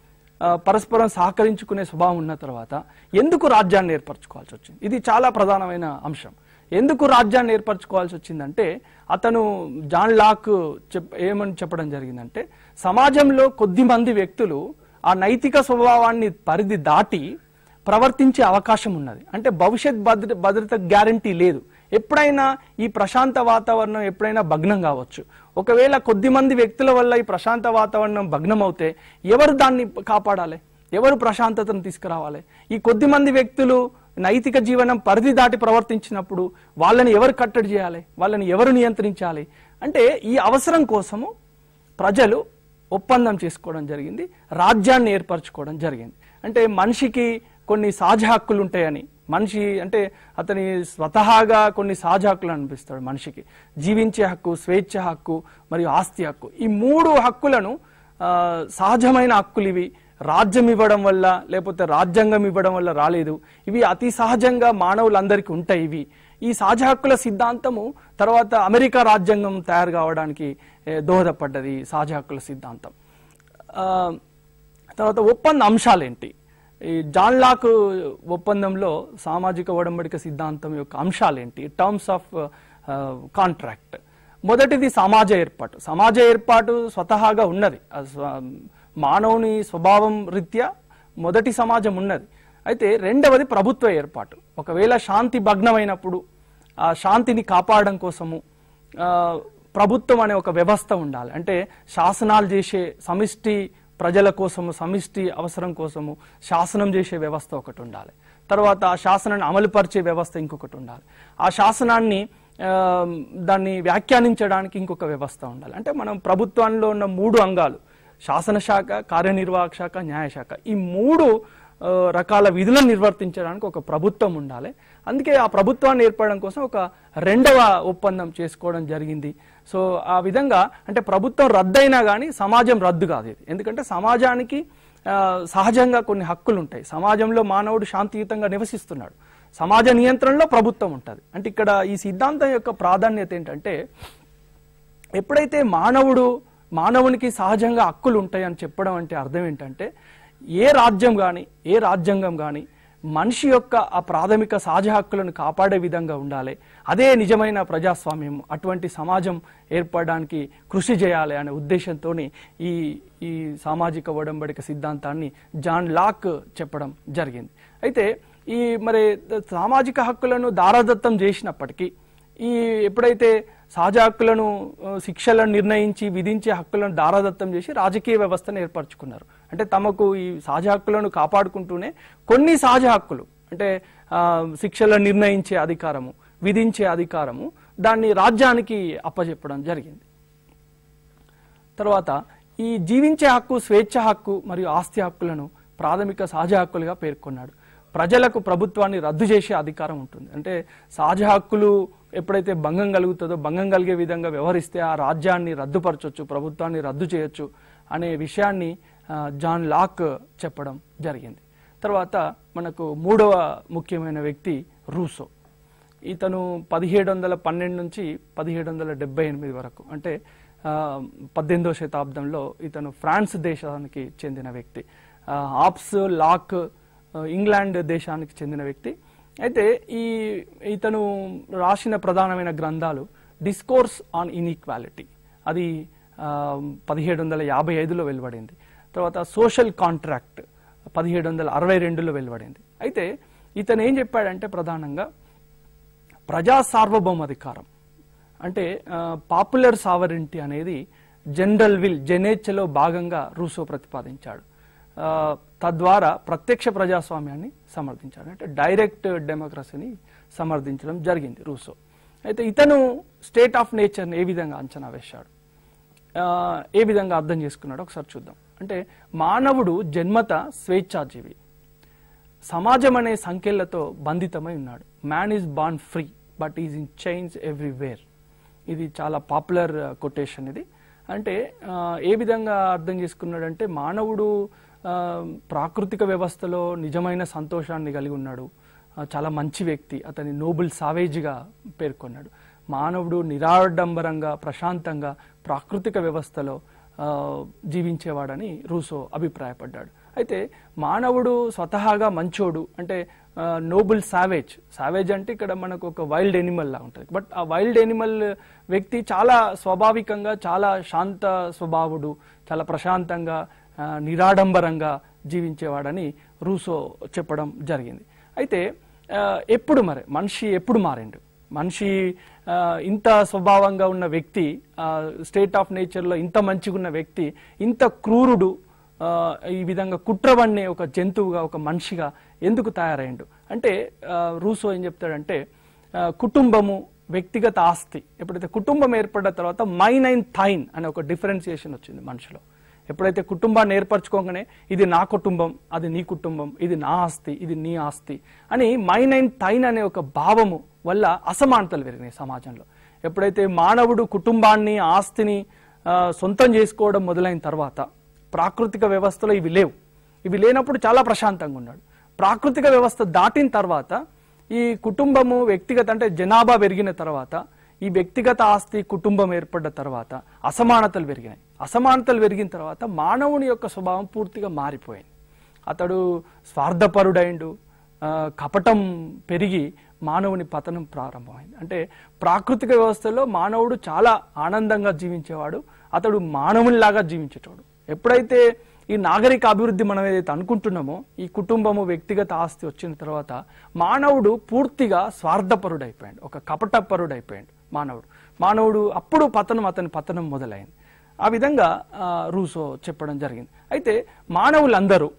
Speaker 1: ఆ, పరస్పరం సహకరించుకునే స్వభావం ఉన్న తర్వాత ఎందుకు రాజ్యాన్ని ఏర్పరచుకోవాల్సి వచ్చింది ఇది చాలా ప్రధానమైన అంశం ఎందుకు రాజ్యాన్ని ఏర్పరచుకోవాల్సి వచ్చిందంటే అతను జాన్ లాక్ చెప్ ఏమని చెప్పడం జరిగిందంటే సమాజంలో కొద్ది మంది వ్యక్తులు ఆ నైతిక స్వభావాన్ని పరిధి దాటి ప్రవర్తించే అవకాశం ఉన్నది అంటే భవిష్యత్ భద్ర భద్రత గ్యారంటీ లేదు ఎప్పుడైనా ఈ ప్రశాంత వాతావరణం ఎప్పుడైనా భగ్నం కావచ్చు ఒకవేళ కొద్ది మంది వ్యక్తుల వల్ల ఈ ప్రశాంత వాతావరణం భగ్నం అవుతే ఎవరు దాన్ని కాపాడాలి ఎవరు ప్రశాంతతను తీసుకురావాలి ఈ కొద్ది మంది వ్యక్తులు నైతిక జీవనం పరిధి దాటి ప్రవర్తించినప్పుడు వాళ్ళని ఎవరు కట్టడి చేయాలి వాళ్ళని ఎవరు నియంత్రించాలి అంటే ఈ అవసరం కోసము ప్రజలు ఒప్పందం చేసుకోవడం జరిగింది రాజ్యాన్ని ఏర్పరచుకోవడం జరిగింది అంటే మనిషికి కొన్ని సహజ హక్కులు ఉంటాయని మనిషి అంటే అతని స్వతహాగా కొన్ని సహజ హక్కులు అనిపిస్తాడు మనిషికి జీవించే హక్కు స్వేచ్ఛ హక్కు మరియు ఆస్తి హక్కు ఈ మూడు హక్కులను ఆ, సహజమైన హక్కులు ఇవి రాజ్యం ఇవ్వడం వల్ల లేకపోతే రాజ్యాంగం ఇవ్వడం వల్ల రాలేదు ఇవి అతి సహజంగా మానవులందరికీ ఉంటాయి ఇవి ఈ సహజ హక్కుల సిద్ధాంతము తర్వాత అమెరికా రాజ్యాంగం తయారు కావడానికి ఏ, దోహదపడ్డది ఈ సహజ హక్కుల సిద్ధాంతం ఆ, తర్వాత ఒప్పంద అంశాలేంటి ఈ జాన్ లాక్ ఒప్పందంలో సామాజిక ఒడంబడిక సిద్ధాంతం యొక్క అంశాలేంటి టర్మ్స్ ఆఫ్ కాంట్రాక్ట్ మొదటిది సమాజ ఏర్పాటు సమాజ ఏర్పాటు స్వతహాగా ఉన్నది ఆ స్వ- మానవుని స్వభావం రీత్యా మొదటి సమాజం ఉన్నది అయితే రెండవది ప్రభుత్వ ఏర్పాటు ఒకవేళ శాంతి భగ్నమైనప్పుడు ఆ శాంతిని కాపాడడం కోసము ఆ, ప్రభుత్వం అనే ఒక వ్యవస్థ ఉండాలి అంటే శాసనాలు చేసే సమిష్టి ప్రజల కోసము సమిష్టి అవసరం కోసము శాసనం చేసే వ్యవస్థ ఒకటి ఉండాలి తర్వాత ఆ శాసనాన్ని అమలుపరిచే వ్యవస్థ ఇంకొకటి ఉండాలి ఆ శాసనాన్ని ఆ, దాన్ని వ్యాఖ్యానించడానికి ఇంకొక వ్యవస్థ ఉండాలి అంటే మనం ప్రభుత్వంలో ఉన్న మూడు అంగాలు శాసనశాఖ కార్యనిర్వాహక శాఖ న్యాయశాఖ ఈ మూడు ఆ, రకాల విధులను నిర్వర్తించడానికి ఒక ప్రభుత్వం ఉండాలి అందుకే ఆ ప్రభుత్వాన్ని ఏర్పడడం కోసం ఒక రెండవ ఒప్పందం చేసుకోవడం జరిగింది సో ఆ విధంగా అంటే ప్రభుత్వం రద్దయినా కానీ సమాజం రద్దు కాదు ఇది ఎందుకంటే సమాజానికి ఆ, సహజంగా కొన్ని హక్కులు ఉంటాయి సమాజంలో మానవుడు శాంతియుతంగా నివసిస్తున్నాడు సమాజ నియంత్రణలో ప్రభుత్వం ఉంటుంది అంటే ఇక్కడ ఈ సిద్ధాంతం యొక్క ప్రాధాన్యత ఏంటంటే ఎప్పుడైతే మానవుడు మానవునికి సహజంగా హక్కులు ఉంటాయని చెప్పడం అంటే అర్థం ఏంటంటే ఏ రాజ్యం కానీ ఏ రాజ్యాంగం కానీ మనిషి యొక్క ఆ ప్రాథమిక సహజ హక్కులను కాపాడే విధంగా ఉండాలి అదే నిజమైన ప్రజాస్వామ్యం అటువంటి సమాజం ఏర్పడడానికి కృషి చేయాలి అనే ఉద్దేశంతో ఈ ఈ సామాజిక ఒడంబడిక సిద్ధాంతాన్ని జాన్ లాక్ చెప్పడం జరిగింది అయితే ఈ మరి సామాజిక హక్కులను దారాదత్తం చేసినప్పటికీ ఈ ఎప్పుడైతే సహజ హక్కులను ఆ, శిక్షలను నిర్ణయించి విధించే హక్కులను దారాదత్తం చేసి రాజకీయ వ్యవస్థను ఏర్పరచుకున్నారు అంటే తమకు ఈ సహజ హక్కులను కాపాడుకుంటూనే కొన్ని సహజ హక్కులు అంటే ఆ, శిక్షలను నిర్ణయించే అధికారము విధించే అధికారము దాన్ని రాజ్యానికి అప్పచెప్పడం జరిగింది తర్వాత ఈ జీవించే హక్కు స్వేచ్ఛ హక్కు మరియు ఆస్తి హక్కులను ప్రాథమిక సహజ హక్కులుగా పేర్కొన్నాడు ప్రజలకు ప్రభుత్వాన్ని రద్దు చేసే అధికారం ఉంటుంది అంటే సహజ హక్కులు ఎప్పుడైతే భంగం కలుగుతుందో భంగం కలిగే విధంగా వ్యవహరిస్తే ఆ రాజ్యాన్ని రద్దుపరచొచ్చు ప్రభుత్వాన్ని రద్దు చేయొచ్చు అనే విషయాన్ని ఆ, జాన్ లాక్ చెప్పడం జరిగింది తర్వాత మనకు మూడవ ముఖ్యమైన వ్యక్తి రూసో ఇతను పదిహేడు వందల పన్నెండు నుంచి పదిహేడు వందల డెబ్బై ఎనిమిది వరకు అంటే ఆ, పద్దెనిమిదవ శతాబ్దంలో ఇతను ఫ్రాన్స్ దేశానికి చెందిన వ్యక్తి ఆ, ఆప్స్ లాక్ ఆ, ఇంగ్లాండ్ దేశానికి చెందిన వ్యక్తి అయితే ఈ ఇతను రాసిన ప్రధానమైన గ్రంథాలు డిస్కోర్స్ ఆన్ ఇన్ఈక్వాలిటీ అది పదిహేడు వందల యాభై ఐదులో వెలువడింది తర్వాత సోషల్ కాంట్రాక్ట్ పదిహేడు వందల అరవై రెండులో వెలువడింది అయితే ఇతను ఏం చెప్పాడంటే ప్రధానంగా ప్రజా సార్వభౌమాధికారం అంటే పాపులర్ సావరింటీ అనేది జనరల్ విల్ జెనేచ్చలో భాగంగా రూసో ప్రతిపాదించాడు ఆ, తద్వారా ప్రత్యక్ష ప్రజాస్వామ్యాన్ని సమర్థించాడు అంటే డైరెక్ట్ డెమోక్రసీని సమర్థించడం జరిగింది రూసో అయితే ఇతను స్టేట్ ఆఫ్ నేచర్ని ఏ విధంగా అంచనా వేశాడు ఆ, ఏ విధంగా అర్థం చేసుకున్నాడో ఒకసారి చూద్దాం అంటే మానవుడు జన్మత స్వేచ్ఛాజీవి సమాజం అనే సంఖ్యలతో బంధితమై ఉన్నాడు man is born free but is in chains everywhere ఇది చాలా పాపులర్ కొటేషన్ ఇది అంటే ఆ, ఏ విధంగా అర్థం చేసుకున్నాడంటే మానవుడు ఆ, ప్రాకృతిక వ్యవస్థలో నిజమైన సంతోషాన్ని కలిగి ఉన్నాడు ఆ, చాలా మంచి వ్యక్తి అతని నోబుల్ సావేజ్గా పేర్కొన్నాడు మానవుడు నిరాడంబరంగా ప్రశాంతంగా ప్రాకృతిక వ్యవస్థలో ఆ, జీవించేవాడని రూసో అభిప్రాయపడ్డాడు అయితే మానవుడు స్వతహాగా మంచోడు అంటే నోబుల్ సావేజ్ సావేజ్ అంటే ఇక్కడ మనకు ఒక వైల్డ్ ఎనిమల్ లా ఉంటుంది బట్ ఆ వైల్డ్ ఎనిమల్ వ్యక్తి చాలా స్వాభావికంగా చాలా శాంత స్వభావుడు చాలా ప్రశాంతంగా ఆ, నిరాడంబరంగా జీవించేవాడని రూసో చెప్పడం జరిగింది అయితే ఆ, ఎప్పుడు మరి మనిషి ఎప్పుడు మారిండు మనిషి ఆ, ఇంత స్వభావంగా ఉన్న వ్యక్తి స్టేట్ ఆఫ్ నేచర్లో ఇంత మంచిగా ఉన్న వ్యక్తి ఇంత క్రూరుడు ఆ, ఈ విధంగా కుట్రవన్నే ఒక జంతువుగా ఒక మనిషిగా ఎందుకు తయారైండు అంటే ఆ, రూసో ఏం చెప్తాడంటే ఆ, కుటుంబము వ్యక్తిగత ఆస్తి ఎప్పుడైతే కుటుంబం ఏర్పడిన తర్వాత మైన్ అండ్ థైన్ అనే ఒక డిఫరెన్సియేషన్ వచ్చింది మనిషిలో ఎప్పుడైతే కుటుంబాన్ని ఏర్పరచుకోగానే ఇది నా కుటుంబం అది నీ కుటుంబం ఇది నా ఆస్తి ఇది నీ ఆస్తి అని మైన్ అండ్ థైన్ అనే ఒక భావము వల్ల అసమానతలు పెరిగినాయి సమాజంలో ఎప్పుడైతే మానవుడు కుటుంబాన్ని ఆస్తిని ఆ, సొంతం చేసుకోవడం మొదలైన తర్వాత ప్రాకృతిక వ్యవస్థలో ఇవి లేవు ఇవి లేనప్పుడు చాలా ప్రశాంతంగా ఉన్నాడు ప్రాకృతిక వ్యవస్థ దాటిన తర్వాత ఈ కుటుంబము వ్యక్తిగత అంటే జనాభా పెరిగిన తర్వాత ఈ వ్యక్తిగత ఆస్తి కుటుంబం ఏర్పడ్డ తర్వాత అసమానతలు పెరిగినాయి అసమానతలు పెరిగిన తర్వాత మానవుని యొక్క స్వభావం పూర్తిగా మారిపోయింది అతడు స్వార్థపరుడైండు ఆ, కపటం పెరిగి మానవుని పతనం ప్రారంభమైంది అంటే ప్రాకృతిక వ్యవస్థలో మానవుడు చాలా ఆనందంగా జీవించేవాడు అతడు మానవునిలాగా జీవించేటోడు ఎప్పుడైతే ఈ నాగరిక అభివృద్ధి మనం ఏదైతే అనుకుంటున్నామో ఈ కుటుంబము వ్యక్తిగత ఆస్తి వచ్చిన తర్వాత మానవుడు పూర్తిగా స్వార్థపరుడైపోయాడు ఒక కపటపరుడైపోయాడు మానవుడు మానవుడు అప్పుడు పతనం అతని పతనం మొదలైంది ఆ విధంగా ఆ, రూసో చెప్పడం జరిగింది అయితే మానవులందరూ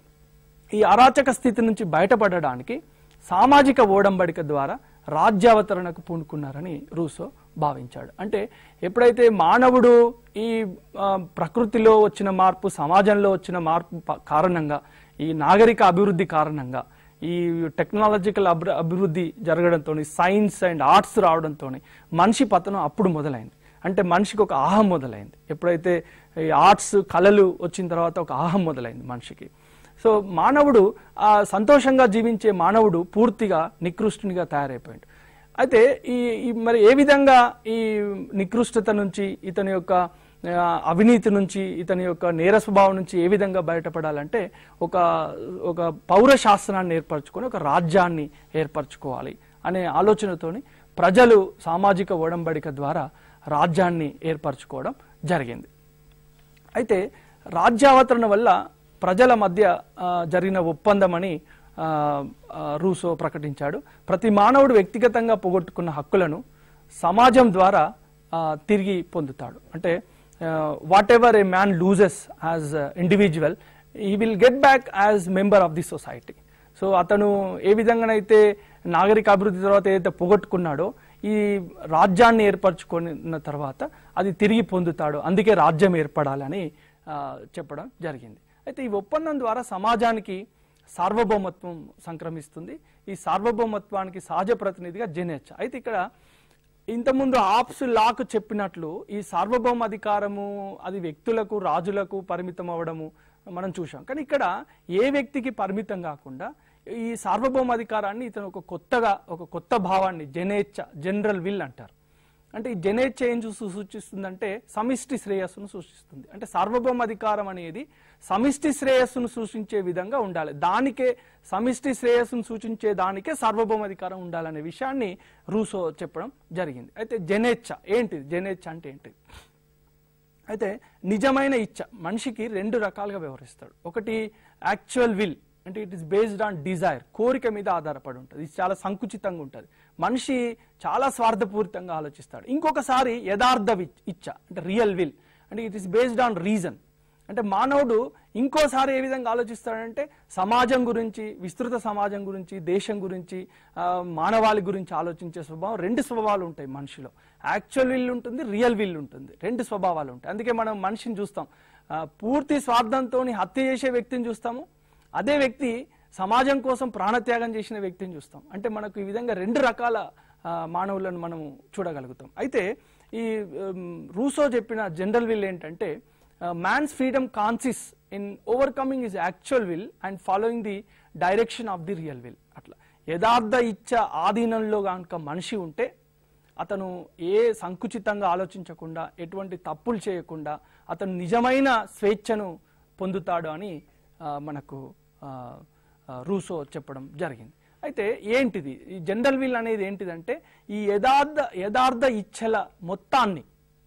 Speaker 1: ఈ అరాచక స్థితి నుంచి బయటపడడానికి సామాజిక ఓడంబడిక ద్వారా రాజ్యావతరణకు పూనుకున్నారని రూసో భావించాడు అంటే ఎప్పుడైతే మానవుడు ఈ ఆ, ప్రకృతిలో వచ్చిన మార్పు సమాజంలో వచ్చిన మార్పు ప- కారణంగా ఈ నాగరిక అభివృద్ధి కారణంగా ఈ టెక్నాలజికల్ అభి అభివృద్ధి జరగడంతో సైన్స్ అండ్ ఆర్ట్స్ రావడంతో మనిషి పతనం అప్పుడు మొదలైంది అంటే మనిషికి ఒక ఆహం మొదలైంది ఎప్పుడైతే ఈ ఆర్ట్స్ కళలు వచ్చిన తర్వాత ఒక ఆహం మొదలైంది మనిషికి సో మానవుడు ఆ సంతోషంగా జీవించే మానవుడు పూర్తిగా నికృష్టునిగా తయారైపోయాడు అయితే ఈ ఈ మరి ఏ విధంగా ఈ నికృష్టత నుంచి ఇతని యొక్క ఆ, అవినీతి నుంచి ఇతని యొక్క నేర స్వభావం నుంచి ఏ విధంగా బయటపడాలంటే ఒక ఒక పౌర శాస్త్రాన్ని ఏర్పరచుకొని ఒక రాజ్యాన్ని ఏర్పరచుకోవాలి అనే ఆలోచనతోని ప్రజలు సామాజిక ఒడంబడిక ద్వారా రాజ్యాన్ని ఏర్పరచుకోవడం జరిగింది అయితే రాజ్యావతరణ వల్ల ప్రజల మధ్య ఆ, జరిగిన ఒప్పందం అని ఆ, ఆ, రూసో ప్రకటించాడు ప్రతి మానవుడు వ్యక్తిగతంగా పోగొట్టుకున్న హక్కులను సమాజం ద్వారా ఆ, తిరిగి పొందుతాడు అంటే whatever a man loses as individual he will get back as member of the society so అతను ఏ విధంగానైతే నాగరిక అభివృద్ధి తర్వాత ఏదైతే పోగొట్టుకున్నాడో ఈ రాజ్యాన్ని ఏర్పరచుకున్న తర్వాత అది తిరిగి పొందుతాడు అందుకే రాజ్యం ఏర్పడాలని ఆ, చెప్పడం జరిగింది అయితే ఈ ఒప్పందం ద్వారా సమాజానికి సార్వభౌమత్వం సంక్రమిస్తుంది ఈ సార్వభౌమత్వానికి సహజ ప్రతినిధిగా జెనెచ్ అయితే ఇక్కడ ఇంతకుముందు ఆప్స్ లాకు చెప్పినట్లు ఈ సార్వభౌమ అధికారము అది వ్యక్తులకు రాజులకు పరిమితం అవ్వడము మనం చూసాం కానీ ఇక్కడ ఏ వ్యక్తికి పరిమితం కాకుండా ఈ సార్వభౌమ అధికారాన్ని ఇతను ఒక కొత్తగా ఒక కొత్త భావాన్ని జెనేచ్చ జనరల్ విల్ అంటారు అంటే ఈ జనేచ్ఛ ఏం చూ- సూచిస్తుందంటే సమిష్టి శ్రేయస్సును సూచిస్తుంది అంటే సార్వభౌమ అధికారం అనేది సమిష్టి శ్రేయస్సును సూచించే విధంగా ఉండాలి దానికే సమిష్టి శ్రేయస్సును సూచించే దానికే సార్వభౌమ అధికారం ఉండాలనే విషయాన్ని రూసో చెప్పడం జరిగింది అయితే జనేచ్ఛ ఏంటిది జనేచ్ఛ అంటే ఏంటిది అయితే నిజమైన ఇచ్చ మనిషికి రెండు రకాలుగా వ్యవహరిస్తాడు ఒకటి యాక్చువల్ విల్ అంటే it is based on desire కోరిక మీద ఆధారపడి ఉంటుంది ఇది చాలా సంకుచితంగా ఉంటుంది మనిషి చాలా స్వార్థపూరితంగా ఆలోచిస్తాడు ఇంకొకసారి యథార్థ వి- ఇచ్చ అంటే రియల్ విల్ అంటే it is based on reason అంటే మానవుడు ఇంకోసారి ఏ విధంగా ఆలోచిస్తాడంటే సమాజం గురించి విస్తృత సమాజం గురించి దేశం గురించి ఆ, మానవాళి గురించి ఆలోచించే స్వభావం రెండు స్వభావాలు ఉంటాయి మనిషిలో యాక్చువల్ విల్ ఉంటుంది రియల్ విల్ ఉంటుంది రెండు స్వభావాలు ఉంటాయి అందుకే మనం మనిషిని చూస్తాం ఆ, పూర్తి స్వార్థంతో హత్య చేసే వ్యక్తిని చూస్తాము అదే వ్యక్తి సమాజం కోసం ప్రాణత్యాగం చేసిన వ్యక్తిని చూస్తాం అంటే మనకు ఈ విధంగా రెండు రకాల ఆ, మానవులను మనం చూడగలుగుతాం అయితే ఈ ఉమ్, రూసో చెప్పిన జనరల్ విల్ ఏంటంటే man's freedom consists in overcoming his actual will and following the direction of the real will అట్లా యథార్థ ఇచ్చ ఆధీనంలో కనుక మనిషి ఉంటే అతను ఏ సంకుచితంగా ఆలోచించకుండా ఎటువంటి తప్పులు చేయకుండా అతను నిజమైన స్వేచ్ఛను పొందుతాడు అని ఆ, మనకు ఆ, ఆ, రూసో చెప్పడం జరిగింది అయితే ఏంటిది ఈ జనరల్ విల్ అనేది ఏంటిదంటే ఈ యథార్థ యథార్థ ఇచ్చల మొత్తాన్ని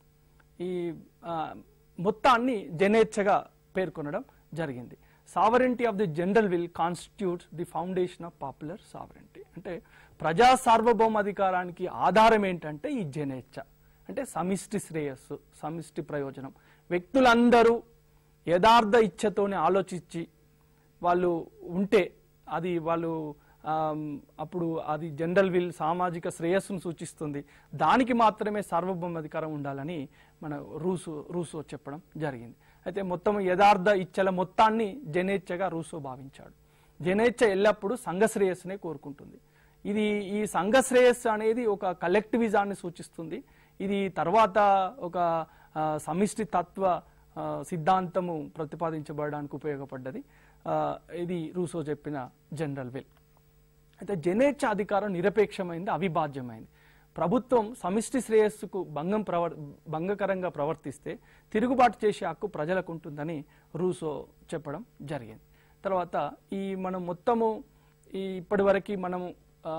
Speaker 1: ఈ ఆ, మొత్తాన్ని జనేచ్ఛగా పేర్కొనడం జరిగింది sovereignty of the general will constitutes the foundation of popular sovereignty అంటే ప్రజా సార్వభౌమాధికారానికి ఆధారం ఏంటంటే ఈ జనేచ్ఛ అంటే సమిష్టి శ్రేయస్సు సమిష్టి ప్రయోజనం వ్యక్తులందరూ యథార్థ ఇచ్ఛతోనే ఆలోచించి వాళ్ళు ఉంటే అది వాళ్ళు ఆమ్, అప్పుడు అది జనరల్ విల్ సామాజిక శ్రేయస్సును సూచిస్తుంది దానికి మాత్రమే సార్వభౌమాధికారం ఉండాలని మన రూసు రూసో చెప్పడం జరిగింది అయితే మొత్తం యథార్థ ఇచ్చల మొత్తాన్ని జనేచ్ఛగా రూసో భావించాడు జనేచ్ఛ ఎల్లప్పుడూ సంఘ శ్రేయస్సునే కోరుకుంటుంది ఇది ఈ సంఘ శ్రేయస్సు అనేది ఒక కలెక్టివిజాన్ని సూచిస్తుంది ఇది తర్వాత ఒక ఆ, సమిష్టి తత్వ ఆ, సిద్ధాంతము ప్రతిపాదించబడడానికి ఉపయోగపడ్డది ఆ, ఇది రూసో చెప్పిన జనరల్ విల్ అయితే జనేచ్ఛ అధికారం నిరపేక్షమైంది అవిభాజ్యమైంది ప్రభుత్వం సమిష్టి శ్రేయస్సుకు భంగం ప్రవర్ భంగకరంగా ప్రవర్తిస్తే తిరుగుబాటు చేసే హక్కు ప్రజలకు ఉంటుందని రూసో చెప్పడం జరిగింది తర్వాత ఈ మనం మొత్తము ఈ ఇప్పటివరకు మనము ఆ,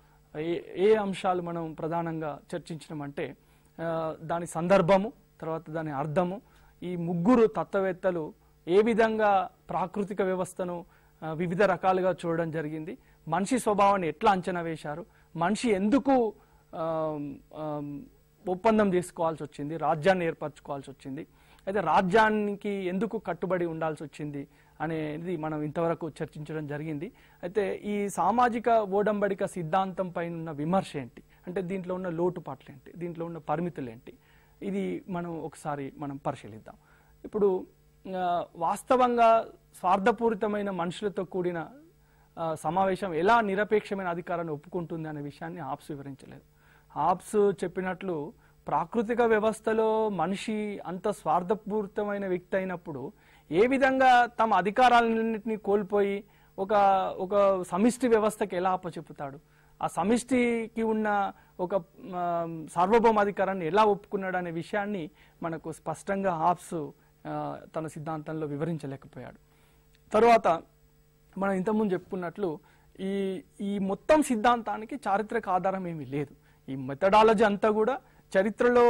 Speaker 1: ఏ ఏ అంశాలు మనం ప్రధానంగా చర్చించినామంటే ఆ, దాని సందర్భము తర్వాత దాని అర్థము ఈ ముగ్గురు తత్వవేత్తలు ఏ విధంగా ప్రాకృతిక వ్యవస్థను ఆ, వివిధ రకాలుగా చూడడం జరిగింది మనిషి స్వభావాన్ని ఎట్లా అంచనా వేశారు మనిషి ఎందుకు ఆమ్, ఆమ్, ఒప్పందం చేసుకోవాల్సి వచ్చింది రాజ్యాన్ని ఏర్పరచుకోవాల్సి వచ్చింది అయితే రాజ్యానికి ఎందుకు కట్టుబడి ఉండాల్సి వచ్చింది అనేది మనం ఇంతవరకు చర్చించడం జరిగింది అయితే ఈ సామాజిక ఓడంబడిక సిద్ధాంతం పైన ఉన్న విమర్శ ఏంటి అంటే దీంట్లో ఉన్న లోటుపాట్లు ఏంటి దీంట్లో ఉన్న పరిమితులు ఏంటి ఇది మనం ఒకసారి మనం పరిశీలిద్దాం ఇప్పుడు ఆ, వాస్తవంగా స్వార్థపూరితమైన మనుషులతో కూడిన ఆ, సమావేశం ఎలా నిరపేక్షమైన అధికారాన్ని ఒప్పుకుంటుంది అనే విషయాన్ని హాబ్స్ వివరించలేదు హాబ్స్ చెప్పినట్లు ప్రాకృతిక వ్యవస్థలో మనిషి అంత స్వార్థపూరితమైన వ్యక్తి అయినప్పుడు ఏ విధంగా తమ అధికారాలన్నింటినీ కోల్పోయి ఒక ఒక సమిష్టి వ్యవస్థకి ఎలా అప్పచెప్పుతాడు ఆ సమిష్టికి ఉన్న ఒక ఆ, సార్వభౌమాధికారాన్ని ఎలా ఒప్పుకున్నాడు అనే విషయాన్ని మనకు స్పష్టంగా హాబ్స్ ఆ, తన సిద్ధాంతంలో వివరించలేకపోయాడు తరువాత మనం ఇంతకుముందు చెప్పుకున్నట్లు ఈ ఈ మొత్తం సిద్ధాంతానికి చారిత్రక ఆధారం ఏమీ లేదు ఈ మెథడాలజీ అంతా కూడా చరిత్రలో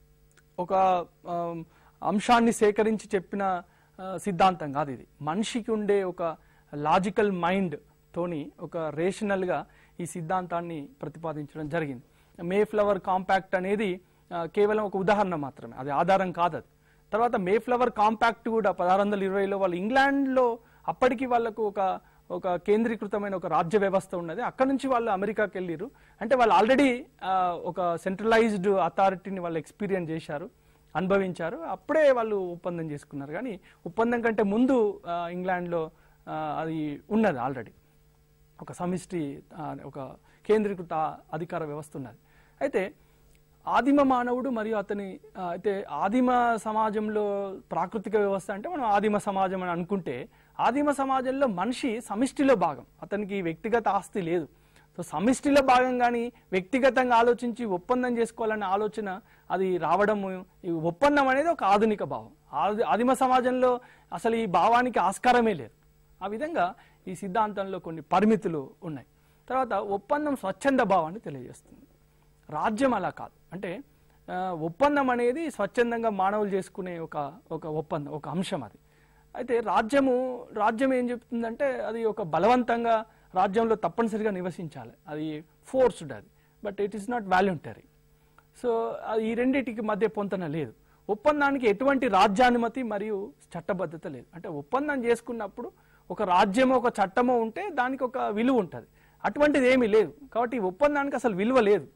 Speaker 1: ఒక ఆమ్, అంశాన్ని సేకరించి చెప్పిన ఆ, సిద్ధాంతం కాదు ఇది మనిషికి ఉండే ఒక లాజికల్ మైండ్ తోని ఒక రేషనల్ గా ఈ సిద్ధాంతాన్ని ప్రతిపాదించడం జరిగింది మే ఫ్లవర్ కాంపాక్ట్ అనేది ఆ, కేవలం ఒక ఉదాహరణ మాత్రమే అది ఆధారం కాదు అది తర్వాత మే ఫ్లవర్ కాంపాక్ట్ కూడా పదహారు వందల ఇరవైలో వాళ్ళు ఇంగ్లాండ్లో అప్పటికి వాళ్ళకు ఒక ఒక కేంద్రీకృతమైన ఒక రాజ్య వ్యవస్థ ఉన్నది అక్కడ నుంచి వాళ్ళు అమెరికాకి వెళ్ళిరు అంటే వాళ్ళు ఆల్రెడీ ఒక సెంట్రలైజ్డ్ అథారిటీని వాళ్ళు ఎక్స్పీరియన్స్ చేశారు అనుభవించారు అప్పుడే వాళ్ళు ఒప్పందం చేసుకున్నారు కానీ ఒప్పందం కంటే ముందు ఆ, ఇంగ్లాండ్లో ఆ, అది ఉన్నది ఆల్రెడీ ఒక సమిష్టి ఆ, ఒక కేంద్రీకృత అధికార వ్యవస్థ ఉన్నది అయితే ఆదిమ మానవుడు మరియు అతని ఆ, అయితే ఆదిమ సమాజంలో ప్రాకృతిక వ్యవస్థ అంటే మనం ఆదిమ సమాజం అని అనుకుంటే ఆదిమ సమాజంలో మనిషి సమిష్టిలో భాగం అతనికి వ్యక్తిగత ఆస్తి లేదు సో సమిష్టిలో భాగంగాని వ్యక్తిగతంగా ఆలోచించి ఒప్పందం చేసుకోవాలనే ఆలోచన అది రావడము ఈ ఒప్పందం అనేది ఒక ఆధునిక భావం ఆది ఆదిమ సమాజంలో అసలు ఈ భావానికి ఆస్కారమే లేదు ఆ విధంగా ఈ సిద్ధాంతంలో కొన్ని పరిమితులు ఉన్నాయి తర్వాత ఒప్పందం స్వచ్ఛంద భావాన్ని తెలియజేస్తుంది రాజ్యం అలా కాదు అంటే ఆ, ఒప్పందం అనేది స్వచ్ఛందంగా మానవులు చేసుకునే ఒక ఒక ఒప్పందం ఒక అంశం అది అయితే రాజ్యము రాజ్యం ఏం చెప్తుందంటే అది ఒక బలవంతంగా రాజ్యంలో తప్పనిసరిగా నివసించాలి అది ఫోర్స్డ్ అది but it is not voluntary so అది ఈ రెండింటికి మధ్య పొంతన లేదు ఒప్పందానికి ఎటువంటి రాజ్యానుమతి మరియు చట్టబద్ధత లేదు అంటే ఒప్పందం చేసుకున్నప్పుడు ఒక రాజ్యమో ఒక చట్టమో ఉంటే దానికి ఒక విలువ ఉంటుంది అటువంటిది ఏమీ లేదు కాబట్టి ఈ ఒప్పందానికి అసలు విలువ లేదు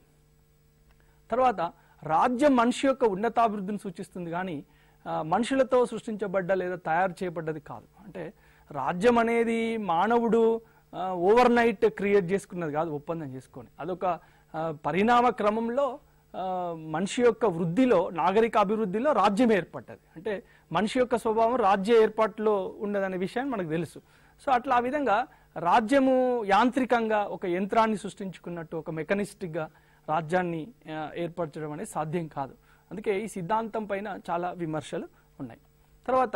Speaker 1: తర్వాత రాజ్యం మనిషి యొక్క ఉన్నతాభివృద్ధిని సూచిస్తుంది కానీ ఆ, మనుషులతో సృష్టించబడ్డ లేదా తయారు చేయబడ్డది కాదు అంటే రాజ్యం అనేది మానవుడు ఓవర్ నైట్ క్రియేట్ చేసుకున్నది కాదు ఒప్పందం చేసుకొని అదొక ఆ, పరిణామ క్రమంలో ఆ, మనిషి యొక్క వృద్ధిలో నాగరిక అభివృద్ధిలో రాజ్యం ఏర్పడ్డది అంటే మనిషి యొక్క స్వభావం రాజ్య ఏర్పాటులో ఉండదనే విషయాన్ని మనకు తెలుసు సో అట్లా ఆ విధంగా రాజ్యము యాంత్రికంగా ఒక యంత్రాన్ని సృష్టించుకున్నట్టు ఒక మెకానిస్టిక్ గా రాజ్యాన్ని ఆ, ఏర్పరచడం అనేది సాధ్యం కాదు అందుకే ఈ సిద్ధాంతం పైన చాలా విమర్శలు ఉన్నాయి తర్వాత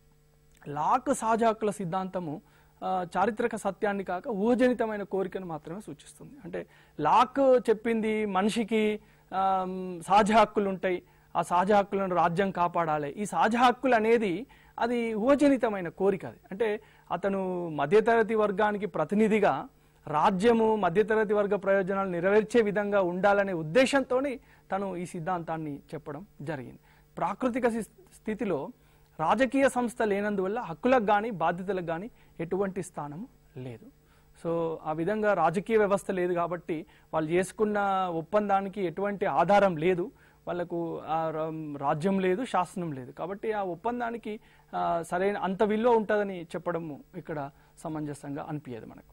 Speaker 1: లాక్ సహజ హక్కుల సిద్ధాంతము ఆ, చారిత్రక సత్యాన్ని కాక ఊహజనితమైన కోరికను మాత్రమే సూచిస్తుంది అంటే లాక్ చెప్పింది మనిషికి ఆమ్, సహజ హక్కులు ఉంటాయి ఆ సహజ హక్కులను రాజ్యం కాపాడాలి ఈ సహజ హక్కులు అనేది అది ఊహజనితమైన కోరిక అది అంటే అతను మధ్యతరగతి వర్గానికి ప్రతినిధిగా రాజ్యము మధ్యతరగతి వర్గ ప్రయోజనాలు నెరవేర్చే విధంగా ఉండాలనే ఉద్దేశంతోనే తను ఈ సిద్ధాంతాన్ని చెప్పడం జరిగింది ప్రాకృతిక సి- స్థితిలో రాజకీయ సంస్థ లేనందువల్ల హక్కులకు కానీ బాధ్యతలకు కానీ ఎటువంటి స్థానము లేదు సో ఆ విధంగా రాజకీయ వ్యవస్థ లేదు కాబట్టి వాళ్ళు చేసుకున్న ఒప్పందానికి ఎటువంటి ఆధారం లేదు వాళ్ళకు ఆ రా- రాజ్యం లేదు శాసనం లేదు కాబట్టి ఆ ఒప్పందానికి ఆ, సరైన అంత విలువ ఉంటుందని చెప్పడము ఇక్కడ సమంజసంగా అనిపించదు మనకు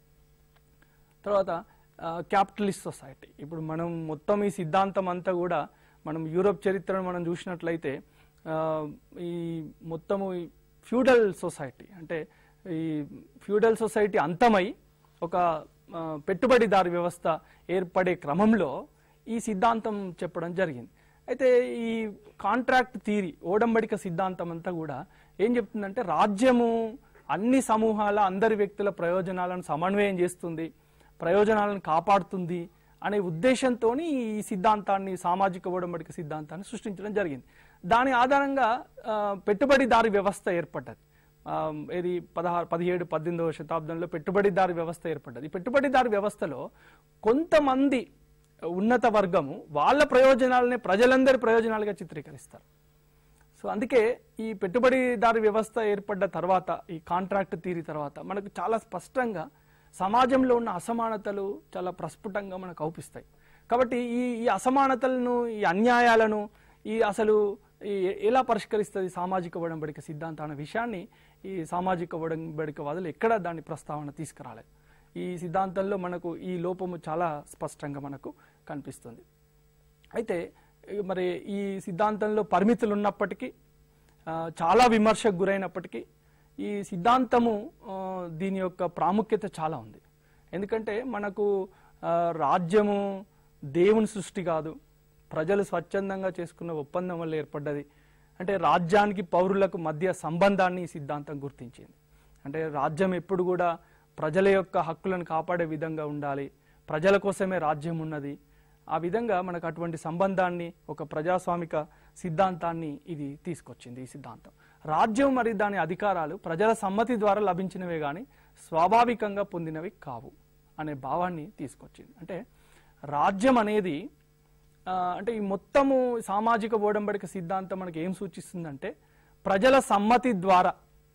Speaker 1: తర్వాత క్యాపిటలిస్ట్ సొసైటీ ఇప్పుడు మనం మొత్తం ఈ సిద్ధాంతం అంతా కూడా మనం యూరోప్ చరిత్రను మనం చూసినట్లయితే ఆ, ఈ మొత్తము ఈ ఫ్యూడల్ సొసైటీ అంటే ఈ ఫ్యూడల్ సొసైటీ అంతమై ఒక ఆ, పెట్టుబడిదారు వ్యవస్థ ఏర్పడే క్రమంలో ఈ సిద్ధాంతం చెప్పడం జరిగింది అయితే ఈ కాంట్రాక్ట్ థీరీ ఓడంబడిక సిద్ధాంతం అంతా కూడా ఏం చెప్తుందంటే రాజ్యము అన్ని సమూహాల అందరి వ్యక్తుల ప్రయోజనాలను సమన్వయం చేస్తుంది ప్రయోజనాలను కాపాడుతుంది అనే ఉద్దేశంతో ఈ సిద్ధాంతాన్ని సామాజిక ఓడంబడిక సిద్ధాంతాన్ని సృష్టించడం జరిగింది దాని ఆధారంగా ఆ, పెట్టుబడిదారి వ్యవస్థ ఏర్పడ్డది ఆ, ఇది పదహారు పదిహేడు పద్దెనిమిదవ శతాబ్దంలో పెట్టుబడిదారి వ్యవస్థ ఏర్పడ్డది ఈ పెట్టుబడిదారి వ్యవస్థలో కొంతమంది ఉన్నత వర్గము వాళ్ళ ప్రయోజనాలనే ప్రజలందరి ప్రయోజనాలుగా చిత్రీకరిస్తారు సో అందుకే ఈ పెట్టుబడిదారు వ్యవస్థ ఏర్పడ్డ తర్వాత ఈ కాంట్రాక్ట్ తీరి తర్వాత మనకు చాలా స్పష్టంగా సమాజంలో ఉన్న అసమానతలు చాలా ప్రస్ఫుటంగా మనకు అవుపిస్తాయి కాబట్టి ఈ ఈ అసమానతలను ఈ అన్యాయాలను ఈ అసలు ఈ ఎలా పరిష్కరిస్తుంది సామాజిక ఒడంబడిక సిద్ధాంతం అనే విషయాన్ని ఈ సామాజిక ఒడంబడిక వాదులు ఎక్కడ దాని ప్రస్తావన తీసుకురాలేదు ఈ సిద్ధాంతంలో మనకు ఈ లోపము చాలా స్పష్టంగా మనకు కనిపిస్తుంది అయితే ఈ మరి ఈ సిద్ధాంతంలో పరిమితులు ఉన్నప్పటికీ ఆ, చాలా విమర్శకు గురైనప్పటికీ ఈ సిద్ధాంతము ఆ, దీని యొక్క ప్రాముఖ్యత చాలా ఉంది ఎందుకంటే మనకు ఆ, రాజ్యము దేవుని సృష్టి కాదు ప్రజలు స్వచ్ఛందంగా చేసుకున్న ఒప్పందం వల్ల ఏర్పడ్డది అంటే రాజ్యానికి పౌరులకు మధ్య సంబంధాన్ని ఈ సిద్ధాంతం గుర్తించింది అంటే రాజ్యం ఎప్పుడు కూడా ప్రజల యొక్క హక్కులను కాపాడే విధంగా ఉండాలి ప్రజల కోసమే రాజ్యం ఉన్నది ఆ విధంగా మనకు అటువంటి సంబంధాన్ని ఒక ప్రజాస్వామిక సిద్ధాంతాన్ని ఇది తీసుకొచ్చింది ఈ సిద్ధాంతం రాజ్యం మరియు దాని అధికారాలు ప్రజల సమ్మతి ద్వారా లభించినవే గాని స్వాభావికంగా పొందినవి కావు అనే భావాన్ని తీసుకొచ్చింది అంటే రాజ్యం అనేది ఆ, అంటే ఈ మొత్తము సామాజిక ఓడంబడిక సిద్ధాంతం మనకి ఏం సూచిస్తుందంటే ప్రజల సమ్మతి ద్వారా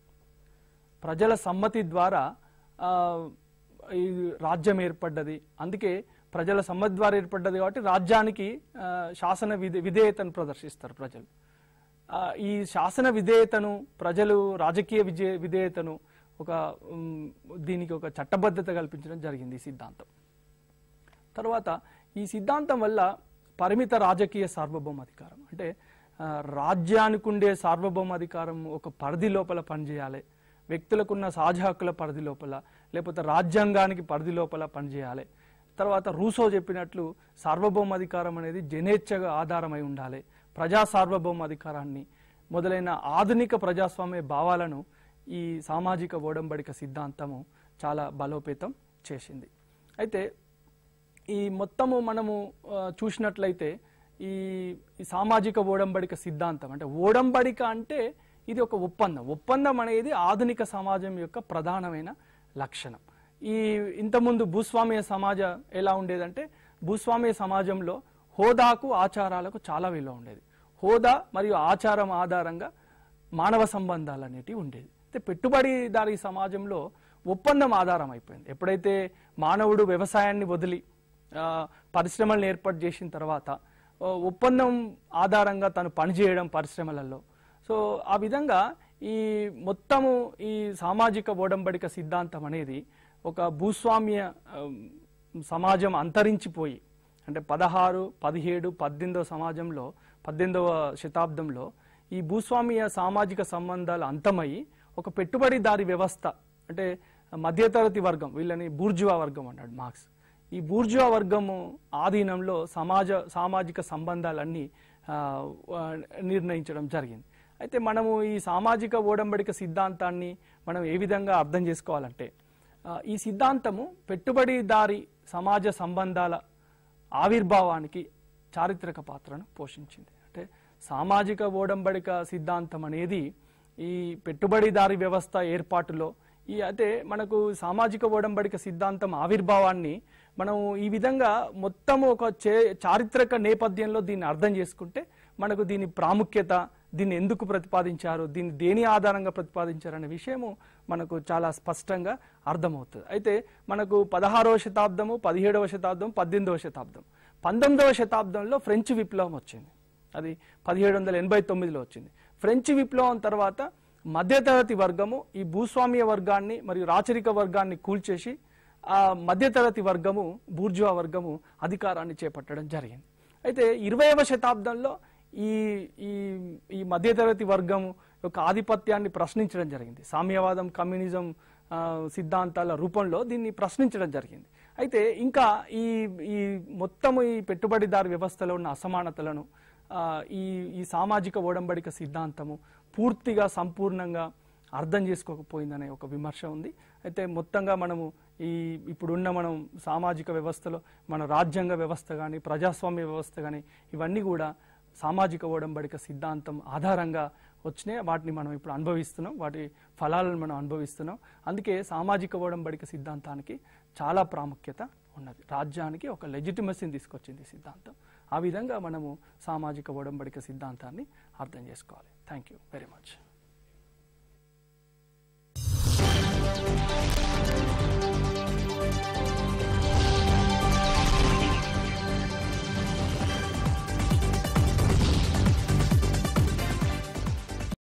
Speaker 1: ప్రజల సమ్మతి ద్వారా ఆ, ఈ రాజ్యం ఏర్పడ్డది అందుకే ప్రజల సమ్మతి ద్వారా ఏర్పడ్డది కాబట్టి రాజ్యానికి ఆ, శాసన విధే విధేయతను ప్రదర్శిస్తారు ప్రజలు ఆ, ఈ శాసన విధేయతను ప్రజలు రాజకీయ విజయ విధేయతను ఒక ఉమ్, దీనికి ఒక చట్టబద్ధత కల్పించడం జరిగింది ఈ సిద్ధాంతం తర్వాత ఈ సిద్ధాంతం వల్ల పరిమిత రాజకీయ సార్వభౌమాధికారం అంటే ఆ, రాజ్యానికి ఉండే సార్వభౌమాధికారం ఒక పరిధి లోపల పనిచేయాలి వ్యక్తులకున్న సహజ హక్కుల పరిధి లోపల లేకపోతే రాజ్యాంగానికి పరిధి లోపల పనిచేయాలి తర్వాత రూసో చెప్పినట్లు సార్వభౌమాధికారం అనేది జనేచ్ఛగా ఆధారమై ఉండాలి ప్రజా సార్వభౌమాధికారాన్ని మొదలైన ఆధునిక ప్రజాస్వామ్య భావాలను ఈ సామాజిక ఓడంబడిక సిద్ధాంతము చాలా బలోపేతం చేసింది అయితే ఈ మొత్తము మనము ఆ, చూసినట్లయితే ఈ ఈ సామాజిక ఓడంబడిక సిద్ధాంతం అంటే ఓడంబడిక అంటే ఇది ఒక ఒప్పందం ఒప్పందం అనేది ఆధునిక సమాజం యొక్క ప్రధానమైన లక్షణం ఈ ఇంతకుముందు భూస్వామ్య సమాజం ఎలా ఉండేదంటే భూస్వామ్య సమాజంలో హోదాకు ఆచారాలకు చాలా విలువ ఉండేది హోదా మరియు ఆచారం ఆధారంగా మానవ సంబంధాలు అనేటివి ఉండేది అయితే పెట్టుబడిదారీ సమాజంలో ఒప్పందం ఆధారం అయిపోయింది ఎప్పుడైతే మానవుడు వ్యవసాయాన్ని వదిలి ఆ, పరిశ్రమలను ఏర్పాటు చేసిన తర్వాత ఆ, ఒప్పందం ఆధారంగా తను పనిచేయడం పరిశ్రమలలో సో ఆ విధంగా ఈ మొత్తము ఈ సామాజిక ఓడంబడిక సిద్ధాంతం అనేది ఒక భూస్వామ్య ఆ, సమాజం అంతరించిపోయి అంటే పదహారు పదిహేడు పద్దెనిమిదవ సమాజంలో పద్దెనిమిదవ శతాబ్దంలో ఈ భూస్వామ్య సామాజిక సంబంధాలు అంతమయ్యి ఒక పెట్టుబడిదారి వ్యవస్థ అంటే మధ్యతరగతి వర్గం వీళ్ళని బూర్జువా వర్గం అన్నాడు మార్క్స్ ఈ బూర్జువా వర్గము ఆధీనంలో సమాజ సామాజిక సంబంధాలన్నీ ఆ, ఆ, నిర్ణయించడం జరిగింది అయితే మనము ఈ సామాజిక ఓడంబడిక సిద్ధాంతాన్ని మనం ఏ విధంగా అర్థం చేసుకోవాలంటే ఆ, ఈ సిద్ధాంతము పెట్టుబడిదారి సమాజ సంబంధాల ఆవిర్భావానికి చారిత్రక పాత్రను పోషించింది అంటే సామాజిక ఓడంబడిక సిద్ధాంతం అనేది ఈ పెట్టుబడిదారి వ్యవస్థ ఏర్పాటులో ఈ అయితే మనకు సామాజిక ఓడంబడిక సిద్ధాంతం ఆవిర్భావాన్ని మనం ఈ విధంగా మొత్తం ఒక చే చారిత్రక నేపథ్యంలో దీన్ని అర్థం చేసుకుంటే మనకు దీని ప్రాముఖ్యత దీన్ని ఎందుకు ప్రతిపాదించారు దీన్ని దేని ఆధారంగా ప్రతిపాదించారు అనే విషయము మనకు చాలా స్పష్టంగా అర్థమవుతుంది అయితే మనకు పదహారవ శతాబ్దము పదిహేడవ శతాబ్దం పద్దెనిమిదవ శతాబ్దం పంతొమ్మిదవ శతాబ్దంలో ఫ్రెంచ్ విప్లవం వచ్చింది అది పదిహేడు వందల ఎనభై తొమ్మిదిలో వచ్చింది ఫ్రెంచ్ విప్లవం తర్వాత మధ్యతరగతి వర్గము ఈ భూస్వామ్య వర్గాన్ని మరియు రాచరిక వర్గాన్ని కూల్చేసి ఆ మధ్యతరగతి వర్గము బూర్జువా వర్గము అధికారాన్ని చేపట్టడం జరిగింది అయితే ఇరవైవ శతాబ్దంలో ఈ ఈ ఈ మధ్యతరగతి వర్గం యొక్క ఆధిపత్యాన్ని ప్రశ్నించడం జరిగింది సామ్యవాదం కమ్యూనిజం ఆ, సిద్ధాంతాల రూపంలో దీన్ని ప్రశ్నించడం జరిగింది అయితే ఇంకా ఈ ఈ మొత్తం ఈ పెట్టుబడిదారు వ్యవస్థలో ఉన్న అసమానతలను ఆ, ఈ ఈ సామాజిక ఓడంబడిక సిద్ధాంతము పూర్తిగా సంపూర్ణంగా అర్థం చేసుకోకపోయిందనే ఒక విమర్శ ఉంది అయితే మొత్తంగా మనము ఈ ఇప్పుడున్న మనం సామాజిక వ్యవస్థలో మన రాజ్యాంగ వ్యవస్థ కానీ ప్రజాస్వామ్య వ్యవస్థ కానీ ఇవన్నీ కూడా సామాజిక ఓడంబడిక సిద్ధాంతం ఆధారంగా వచ్చినాయి వాటిని మనం ఇప్పుడు అనుభవిస్తున్నాం వాటి ఫలాలను మనం అనుభవిస్తున్నాం అందుకే సామాజిక ఓడంబడిక సిద్ధాంతానికి చాలా ప్రాముఖ్యత ఉన్నది రాజ్యానికి ఒక లెజిటిమసీని తీసుకొచ్చింది ఈ సిద్ధాంతం ఆ విధంగా మనము సామాజిక ఓడంబడిక సిద్ధాంతాన్ని అర్థం చేసుకోవాలి థ్యాంక్ యూ వెరీ మచ్